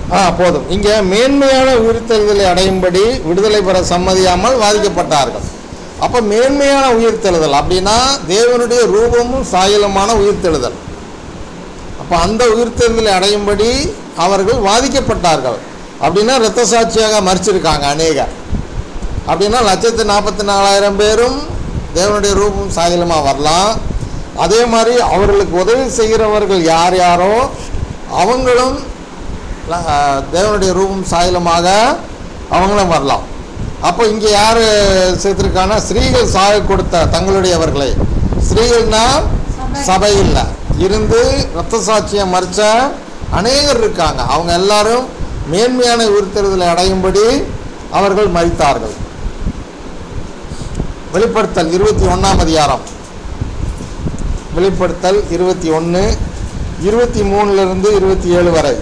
[SPEAKER 1] ஆ போதும் இங்கே மேன்மையான உயிர்த்தெழுதலை அடையும்படி விடுதலை பெற சம்மதியாமல் வாதிக்கப்பட்டார்கள் அப்போ மேன்மையான உயிர்த்தெழுதல் அப்படின்னா தேவனுடைய ரூபமும் சாயலுமான உயிர்த்தெழுதல் அப்போ அந்த உயிர்த்தெழுதலை அடையும்படி அவர்கள் வாதிக்கப்பட்டார்கள் அப்படின்னா இரத்த சாட்சியாக மறிச்சிருக்காங்க அநேகர் அப்படின்னா லட்சத்து நாற்பத்தி நாலாயிரம் பேரும் தேவனுடைய ரூபம் சாயலுமாக வரலாம் அதே மாதிரி அவர்களுக்கு உதவி செய்கிறவர்கள் யார் யாரோ அவங்களும் ல- தேவனுடைய ரூபம் சாயலுமாக அவங்களும் வரலாம் அப்போ இங்கே யார் சேர்த்துருக்காங்கன்னா ஸ்ரீகள் சாய கொடுத்த தங்களுடையவர்களை ஸ்ரீகள்னா
[SPEAKER 5] சபை.
[SPEAKER 1] சபையில் இருந்து இரத்த சாட்சியை மறிச்ச அநேகர் இருக்காங்க அவங்க எல்லாரும் மேன்மையான உயிர்த்தெழுதலை அடையும்படி அவர்கள் மறித்தார்கள் வெளிப்படுத்தல் இருபத்தி ஒன்றாம் அதிகாரம் வெளிப்படுத்தல் இருபத்தி ஒன்று இருபத்தி மூணுலேருந்து இருபத்தி ஏழு வரை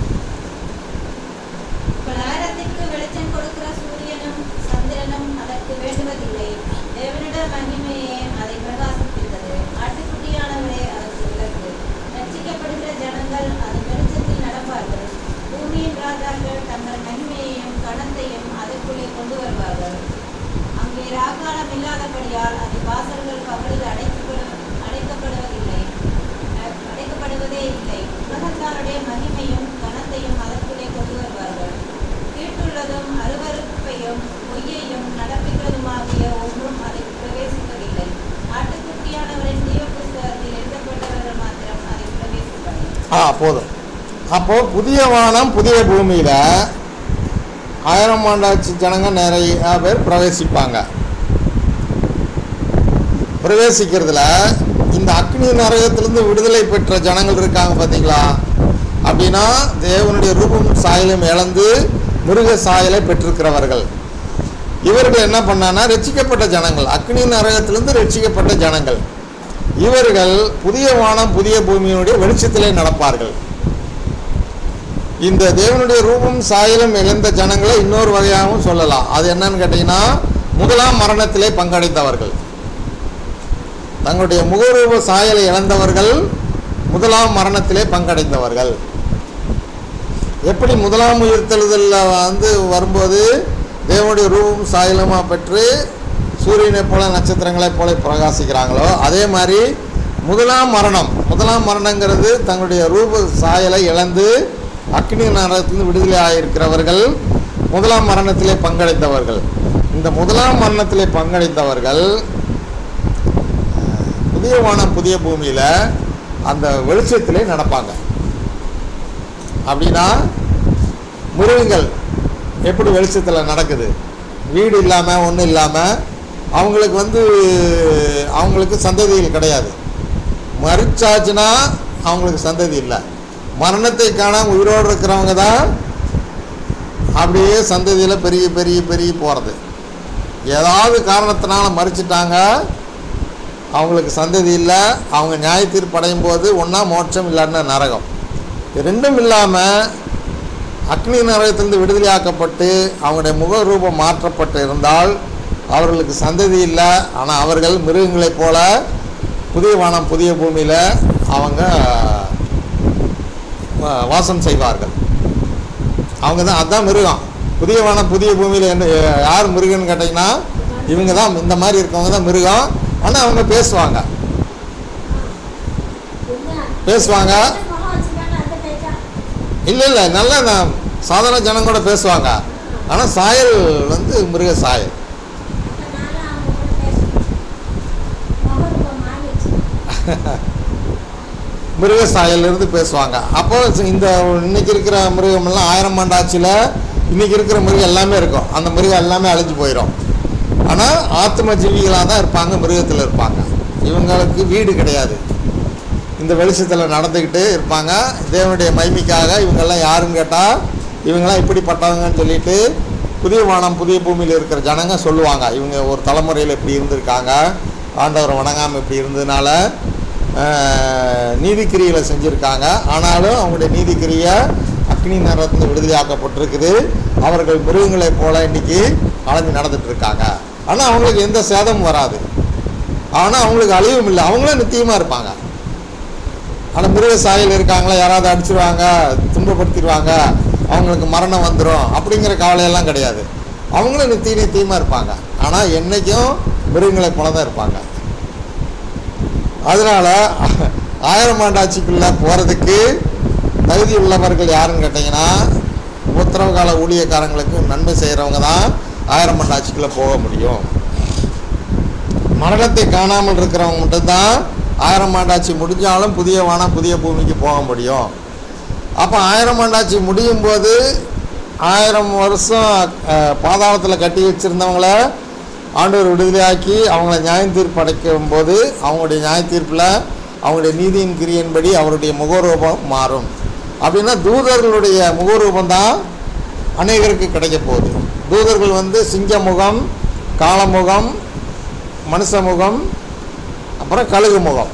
[SPEAKER 3] பலாரத்திற்கு வெளிச்சம் கொடுக்கிற சூரியனும் சந்திரனும் அதற்கு வேண்டுவதில்லை தேவனிட மகிமையே அதை பிரகாசிப்பித்தது ஆட்டுக்குட்டியானவரே அதற்கு விளக்கு ரட்சிக்கப்படுகிற ஜனங்கள் அது வெளிச்சத்தில் நடப்பார்கள் பூமியின் ராஜாக்கள் தங்கள் மகிமையையும் கணத்தையும் அதற்குள்ளே கொண்டு வருவார்கள் அங்கே ராக்காலம் இல்லாதபடியால் அது வாசல்கள் பகலில் அடைக்கப்படு அடைக்கப்படுவதில்லை அஹ், அடைக்கப்படுவதே இல்லை உலகத்தாருடைய மகிமையும் கனத்தையும் அதற்குள்ளே கொண்டு வருவார்கள் தீட்டுள்ளதும் அருவருப்பையும் பொய்யையும் நடப்பிக்கிறதுமாகிய ஒன்றும் அதை பிரவேசிப்பதில்லை ஆட்டுக்குட்டியானவரின் ஜீவ புஸ்தகத்தில் எழுதப்பட்டவர்கள் மாத்திரம் அதை பிரவேசிப்பார்கள்
[SPEAKER 1] ஆ போதும் அப்போது புதிய வானம் புதிய பூமியில் ஆயிரம் ஆண்டாட்சி ஜனங்க நிறைய பேர் பிரவேசிப்பாங்க பிரவேசிக்கிறதுல இந்த அக்னி நரகத்திலிருந்து விடுதலை பெற்ற ஜனங்கள் இருக்காங்க பார்த்தீங்களா அப்படின்னா தேவனுடைய ரூபம் சாயலும் இழந்து மிருக சாயலை பெற்றிருக்கிறவர்கள் இவர்கள் என்ன பண்ணான்னா ரட்சிக்கப்பட்ட ஜனங்கள் அக்னி நரகத்திலிருந்து ரட்சிக்கப்பட்ட ஜனங்கள் இவர்கள் புதிய வானம் புதிய பூமியினுடைய வெளிச்சத்திலே நடப்பார்கள் இந்த தேவனுடைய ரூபம் சாயலும் இழந்த ஜனங்களை இன்னொரு வகையாகவும் சொல்லலாம் அது என்னன்னு கேட்டிங்கன்னா முதலாம் மரணத்திலே பங்கடைத்தவர்கள் தங்களுடைய முகரூப சாயலை இழந்தவர்கள் முதலாம் மரணத்திலே பங்கடைந்தவர்கள் எப்படி முதலாம் உயிர்த்தெழுதலில் வந்து வரும்போது தேவனுடைய ரூபம் சாயலுமா பெற்று சூரியனைப் போல நட்சத்திரங்களைப் போல பிரகாசிக்கிறாங்களோ அதே மாதிரி முதலாம் மரணம் முதலாம் மரணங்கிறது தங்களுடைய ரூப சாயலை இழந்து அக்னி நரகத்திலிருந்து விடுதலை ஆகியிருக்கிறவர்கள் முதலாம் மரணத்திலே பங்கடைத்தவர்கள் இந்த முதலாம் மரணத்திலே பங்கடைத்தவர்கள் புதிய வானம் புதிய பூமியில் அந்த வெளிச்சத்திலே நடப்பாங்க அப்படின்னா மிருகங்கள் எப்படி வெளிச்சத்தில் நடக்குது வீடு இல்லாமல் ஒன்றும் இல்லாமல் அவங்களுக்கு வந்து அவங்களுக்கு சந்ததிகள் கிடையாது மறிச்சாச்சுன்னா அவங்களுக்கு சந்ததி இல்லை மரணத்தை காணாம உயிரோடு இருக்கிறவங்க தான் அப்படியே சந்ததியில் பெரிய பெரிய பெரிய போகிறது ஏதாவது காரணத்தினால மறிச்சிட்டாங்க அவங்களுக்கு சந்ததி இல்லை அவங்க நியாய தீர்ப்பு அடையும் போது ஒன்றா மோட்சம் இல்லைன்னா நரகம் இது ரெண்டும் இல்லாமல் அக்னி நரகத்திலிருந்து விடுதலையாக்கப்பட்டு அவங்களுடைய முகரூபம் மாற்றப்பட்டு இருந்தால் அவர்களுக்கு சந்ததி இல்லை ஆனால் அவர்கள் மிருகங்களைப் போல புதிய வானம் புதிய பூமியில் அவங்க வா- வாசம் செய்வார்கள் அவங்க தான் அதுதான் மிருகம் புதிய வானம் புதிய பூமியில் என்ன யார் மிருகன்னு கேட்டிங்கன்னா இவங்க தான் இந்த மாதிரி இருக்கவங்க தான் மிருகம் ஆனால் அவங்க பேசுவாங்க பேசுவாங்க
[SPEAKER 5] முகம் வச்சுக்காங்க அந்த பேச்சா
[SPEAKER 1] இல்லை இல்லை நல்லா நான் சாதாரண ஜனம் கூட பேசுவாங்க ஆனால் சாயல் வந்து மிருக சாயல்
[SPEAKER 5] அப்ப நானும் அவங்க கூட பேசணும் முகம் மாறிடுச்சு
[SPEAKER 1] மிருக சாயலிருந்து பேசுவாங்க அப்போ இந்த இன்னைக்கு இருக்கிற மிருகமெல்லாம் ஆயிரம் ஆண்டு ஆட்சியில் இன்னைக்கு இருக்கிற மிருகம் எல்லாமே இருக்கும் அந்த மிருகம் எல்லாமே அழிஞ்சு போயிடும் ஆனால் ஆத்ம ஜீவிகளாக தான் இருப்பாங்க மிருகத்தில் இருப்பாங்க இவங்களுக்கு வீடு கிடையாது இந்த வெளிச்சத்தில் நடந்துக்கிட்டு இருப்பாங்க தேவனுடைய மகிமைக்காக இவங்கெல்லாம் யாருன்னு கேட்டால் இவங்கெல்லாம் இப்படிப்பட்டவங்கன்னு சொல்லிட்டு புதிய வானம் புதிய பூமியில் இருக்கிற ஜனங்க சொல்லுவாங்க இவங்க ஒரு தலைமுறையில் இப்படி இருந்திருக்காங்க ஆண்டவரை வணங்காமல் இப்படி இருந்ததுனால ஆஹ், நீதிக்கிரிகளை செஞ்சுருக்காங்க ஆனாலும் அவங்களுடைய நீதிக்கிரியை அக்னி நரகத்தில் விடுதலையாக்கப்பட்டிருக்குது அவர்கள் மிருகங்களைப் போல இன்னைக்கு அலைஞ்சு நடந்துட்டு இருக்காங்க ஆனால் அவங்களுக்கு எந்த சேதமும் வராது ஆனால் அவங்களுக்கு அழிவும் இல்லை அவங்களும் நித்தியமாக இருப்பாங்க ஆனால் மிருக சாயல் இருக்காங்களா யாராவது அடிச்சிருவாங்க துன்பப்படுத்திடுவாங்க அவங்களுக்கு மரணம் வந்துடும் அப்படிங்கிற கவலையெல்லாம் கிடையாது அவங்களும் நித்திய நித்தியமாக இருப்பாங்க ஆனால் என்றைக்கும் மிருகங்களை போல தான் இருப்பாங்க அதனால் ஆயிரம் ஆண்டாட்சிக்குள்ளே போகிறதுக்கு தகுதி உள்ளவர்கள் யாருன்னு கேட்டிங்கன்னா உத்தரவு கால ஊழியக்காரங்களுக்கு நன்மை செய்கிறவங்க தான் ஆயிரம் ஆண்டாட்சிக்குள்ளே போக முடியும் மரணத்தை காணாமல் இருக்கிறவங்க மட்டும்தான் ஆயிரம் ஆண்டாட்சி முடிஞ்சாலும் புதிய வானம் புதிய பூமிக்கு போக முடியும் அப்போ ஆயிரம் ஆண்டாட்சி முடியும் போது ஆயிரம் வருஷம் பாதாளத்தில் கட்டி வச்சுருந்தவங்கள ஆண்டவர் விடுதலையாக்கி அவங்கள நியாய தீர்ப்பு அடைக்கும் போது அவங்களுடைய நியாய தீர்ப்பில் அவங்களுடைய நீதியின் கிரியையின்படி அவருடைய முகரூபம் மாறும் அப்படின்னா தூதர்களுடைய முகரூபம் தான் அநேகருக்கு கிடைக்க போகுது தூதர்கள் வந்து சிங்க முகம் காளமுகம் மனுஷ முகம் அப்புறம் கழுகு முகம்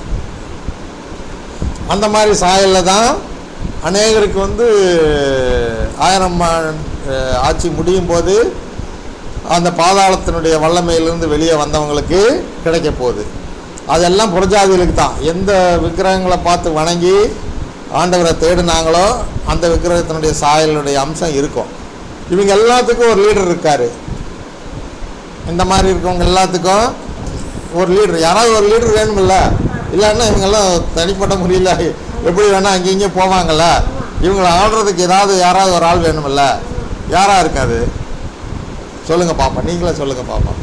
[SPEAKER 1] அந்த மாதிரி சாயலில் தான் அநேகருக்கு வந்து ஆயிரம் ஆ- அஹ் ஆட்சி முடியும் போது அந்த பாதாளத்தினுடைய வல்லமையிலிருந்து வெளியே வந்தவங்களுக்கு கிடைக்க போகுது அதெல்லாம் புறஜாதிகளுக்கு தான் எந்த விக்கிரகங்களை பார்த்து வணங்கி ஆண்டவரை தேடினாங்களோ அந்த விக்கிரகத்தினுடைய சாயலுடைய அம்சம் இருக்கும் இவங்க எல்லாத்துக்கும் ஒரு லீடர் இருக்கார் இந்த மாதிரி இருக்கவங்க எல்லாத்துக்கும் ஒரு லீடர் யாராவது ஒரு லீடர் வேணுமில்ல இல்லைன்னா இவங்கெல்லாம் தனிப்பட்ட முறையில் எப்படி வேணால் அங்கே இங்கே போவாங்கல்ல இவங்களை ஆடுறதுக்கு ஏதாவது யாராவது ஒரு ஆள் வேணுமில்ல யாராக இருக்காது சொல்லுங்கள் பாப்பா நீங்களே சொல்லுங்கள் பாப்பா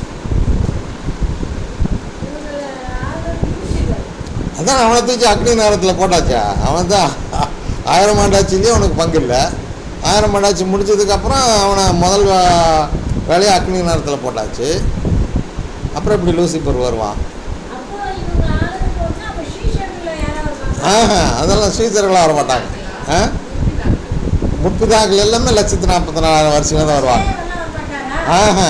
[SPEAKER 1] அதான் அவனை தூக்கி அக்னி நேரத்தில் போட்டாச்சா அவன் தான் ஆயிரம் ஆண்டாச்சிலேயே அவனுக்கு பங்கு இல்லை ஆயிரம் ஆண்டாச்சி முடிச்சதுக்கப்புறம் அவனை முதல் வே- வேலையை அக்னி நேரத்தில் போட்டாச்சு அப்புறம் இப்படி லூசிபர் வருவான்
[SPEAKER 5] அப்போ இவங்க ஆளுக்கு போனா அப்ப ஸ்ரீசைலம்ல யாராவது வருவாங்க?
[SPEAKER 1] ஆஹா அதெல்லாம் ஸ்ரீசர்களாக வர மாட்டாங்க ஆ முற்பிதாக்கள் எல்லாமே லட்சத்து நாற்பத்தி நாலாயிரம் வருஷம் தான் வருவாங்க
[SPEAKER 5] தேவெல்லாம் வர மாட்டாரா?
[SPEAKER 1] ஆஹா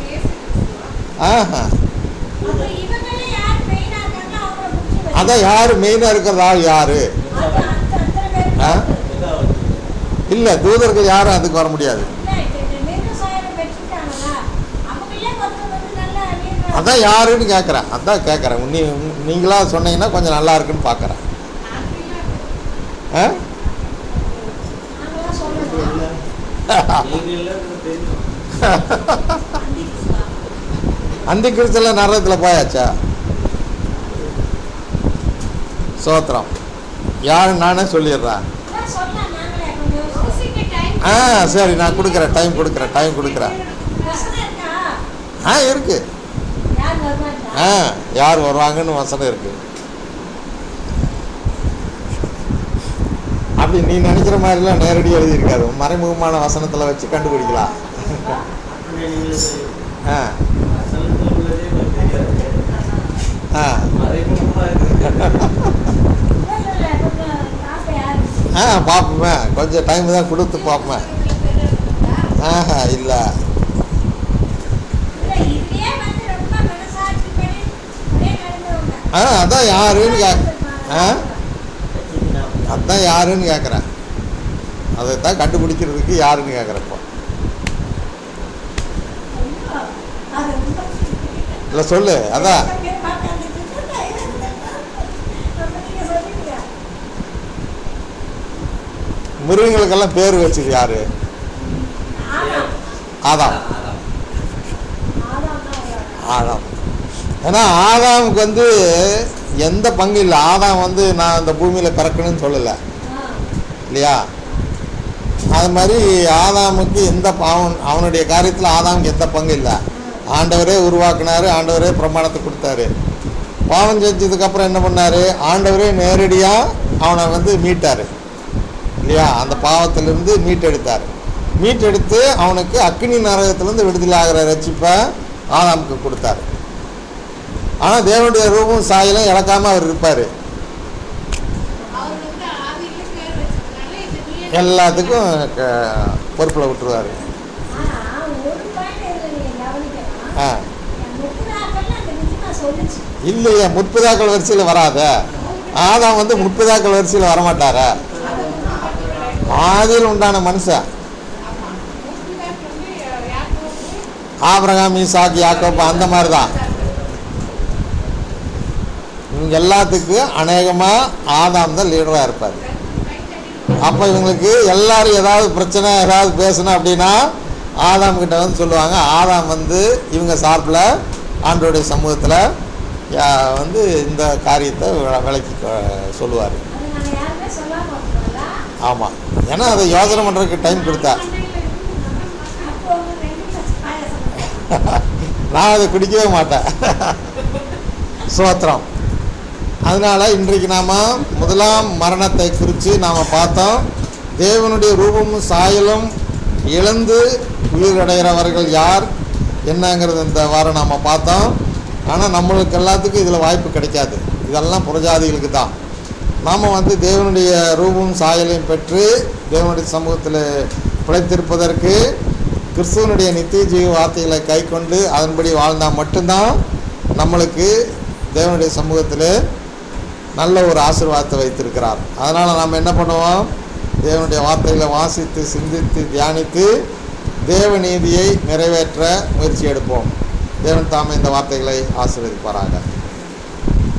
[SPEAKER 1] ஆஹா
[SPEAKER 5] அப்ப இவங்களே யார் மெயினா இருக்காங்க அவங்கள முடிச்சு வைக்கணும்.
[SPEAKER 1] அதான் யார் மெயினாக இருக்கிற ஆள் யார்
[SPEAKER 5] அது அந்த அத்தனை பேருக்கு
[SPEAKER 1] ஆ?
[SPEAKER 5] பொறுத்து.
[SPEAKER 1] இல்லை தூதர்கள் யாரும் அதுக்கு வர முடியாது
[SPEAKER 5] இல்ல, இப்ப இந்த மிருக சாயலை வச்சுட்டாங்களா? அவங்களே ஒருத்தர் வந்து நல்லா நீர்
[SPEAKER 1] அதான் யாருன்னு கேட்குறேன் அதான் கேட்குறேன் நீ நீங்களா சொன்னீங்கன்னா கொஞ்சம் நல்லா இருக்குன்னு பார்க்குறேன் ஆ
[SPEAKER 5] நாங்களாம் சொல்லணும்.
[SPEAKER 1] அந்த கிறிஸ்தல நரகத்தில் போயாச்சா சோத்திரம் யாரு நானே சொல்லிடுறேன்
[SPEAKER 5] அதான் சொல்லலாம் நாங்களே கொஞ்சம் யோசிச்சு.
[SPEAKER 1] ஆ சரி நான் கொடுக்குறேன் டைம் கொடுக்குறேன் டைம் கொடுக்குறேன்
[SPEAKER 5] வசனம் இருக்கா?
[SPEAKER 1] ஆ இருக்கு
[SPEAKER 5] யார் வருவாங்களா?
[SPEAKER 1] ஆ யார் வருவாங்கன்னு வசனம் இருக்கு அப்படி நீ நினைக்கிற மாதிரிலாம் நேரடியாக எழுதியிருக்காது மறைமுகமான வசனத்தில் வச்சு கண்டுபிடிக்கலாம் ஆ ஆ
[SPEAKER 5] இல்ல, இல்ல, கொஞ்சம் ஆசை யாரு?
[SPEAKER 1] ஆ பார்ப்போமே கொஞ்சம் டைம் தான் கொடுத்து பார்ப்போமே ஆஹா இல்லை
[SPEAKER 5] இல்ல, இதுலயே வந்து ரொம்ப மனசாட்சிப்படி அப்படியே நடந்தவங்க.
[SPEAKER 1] ஆ அதான் யாருன்னு கே ஆ அதான் யாருன்னு கேட்குறேன் அதை தான் கண்டுபிடிக்கிறதுக்கு யாருன்னு கேட்குறேன் இப்போ
[SPEAKER 5] ஐயோ, அது ரொம்ப
[SPEAKER 1] இல்லை சொல்லு அதான் மிருகங்களுக்கெல்லாம் பேர் வச்சது யாரு ஆதாம் ஆதாம் ஏன்னா ஆதாமுக்கு வந்து எந்த பங்கு இல்லை ஆதாம் வந்து நான் இந்த பூமியில் பிறக்கணும்னு சொல்லலை இல்லையா அது மாதிரி ஆதாமுக்கு எந்த அவன் அவனுடைய காரியத்தில் ஆதாமுக்கு எந்த பங்கு இல்லை ஆண்டவரே உருவாக்குனாரு ஆண்டவரே பிரமாணத்தை கொடுத்தாரு பாவம் செஞ்சதுக்கப்புறம் என்ன பண்ணாரு ஆண்டவரே நேரடியாக அவனை வந்து மீட்டார் இல்லையா அந்த பாவத்திலிருந்து மீட்டெடுத்தார் மீட்டெடுத்து அவனுக்கு அக்னி நரகத்திலிருந்து விடுதலை ஆகிற ரட்சிப்பை ஆதாமுக்கு கொடுத்தாரு ஆனால் தேவனுடைய ரூபம் சாயலும் இழக்காமல் அவர் இருப்பார்
[SPEAKER 2] அவர் வந்து ஆவியில பேர் வச்சதுனால இந்த நீர்
[SPEAKER 1] எல்லாத்துக்கும் க- பொறுப்பில் விட்டுருவார் ஆ இல்லையே முற்பதாக்கள் வரிசையில் வராத ஆதாம் வந்து முற்பதாக்கள் வரிசையில் வரமாட்டாரா ஆதியில் உண்டான மனுஷன்
[SPEAKER 2] முஸ்லிம்களுக்கு வந்து யாக்கோபு
[SPEAKER 1] ஆபிரகாம் ஈசாக் யாக்கோப் அந்த மாதிரி தான் இவங்க எல்லாத்துக்கும் அநேகமாக ஆதாம் தான் லீடராக இருப்பார் அப்போ இவங்களுக்கு எல்லாரும் ஏதாவது பிரச்சனை ஏதாவது பேசணும் அப்படின்னா ஆதாம் கிட்ட வந்து சொல்லுவாங்க ஆதாம் வந்து இவங்க சார்பில் ஆண்டோடைய சமூகத்தில் வந்து இந்த காரியத்தை விள- விளக்கி சொல்லுவார்
[SPEAKER 5] அது நாங்க யாருமே சொல்லாம இருக்கோம்ல.
[SPEAKER 1] ஆமாம் ஏன்னா அதை யோசனை பண்ணுறதுக்கு டைம் கொடுத்தா
[SPEAKER 5] அப்போ உங்க ரெண்டு கிளாஸ் பாயாசம்
[SPEAKER 1] நான் அதை குடிக்கவே மாட்டேன் சோத்திரம் அதனால் இன்றைக்கு நாம் முதலாம் மரணத்தை குறித்து நாம் பார்த்தோம் தேவனுடைய ரூபமும் சாயலும் இழந்து உயிரடைகிறவர்கள் யார் என்னங்கிறது இந்த வாரம் நாம் பார்த்தோம் ஆனால் நம்மளுக்கு எல்லாத்துக்கும் இதில் வாய்ப்பு கிடைக்காது இதெல்லாம் புறஜாதிகளுக்கு தான் நாம் வந்து தேவனுடைய ரூபம் சாயலையும் பெற்று தேவனுடைய சமூகத்தில் பிழைத்திருப்பதற்கு கிறிஸ்துவனுடைய நித்திய ஜீவ வார்த்தைகளை கை கொண்டு அதன்படி வாழ்ந்தால் மட்டும்தான் நம்மளுக்கு தேவனுடைய சமூகத்தில் நல்ல ஒரு ஆசீர்வாதத்தை வைத்திருக்கிறார் அதனால் நாம் என்ன பண்ணுவோம் தேவனுடைய வார்த்தைகளை வாசித்து சிந்தித்து தியானித்து தேவ நீதியை நிறைவேற்ற முயற்சி எடுப்போம் தேவன் தாமே இந்த வார்த்தைகளை ஆசீர்வதிப்பாராக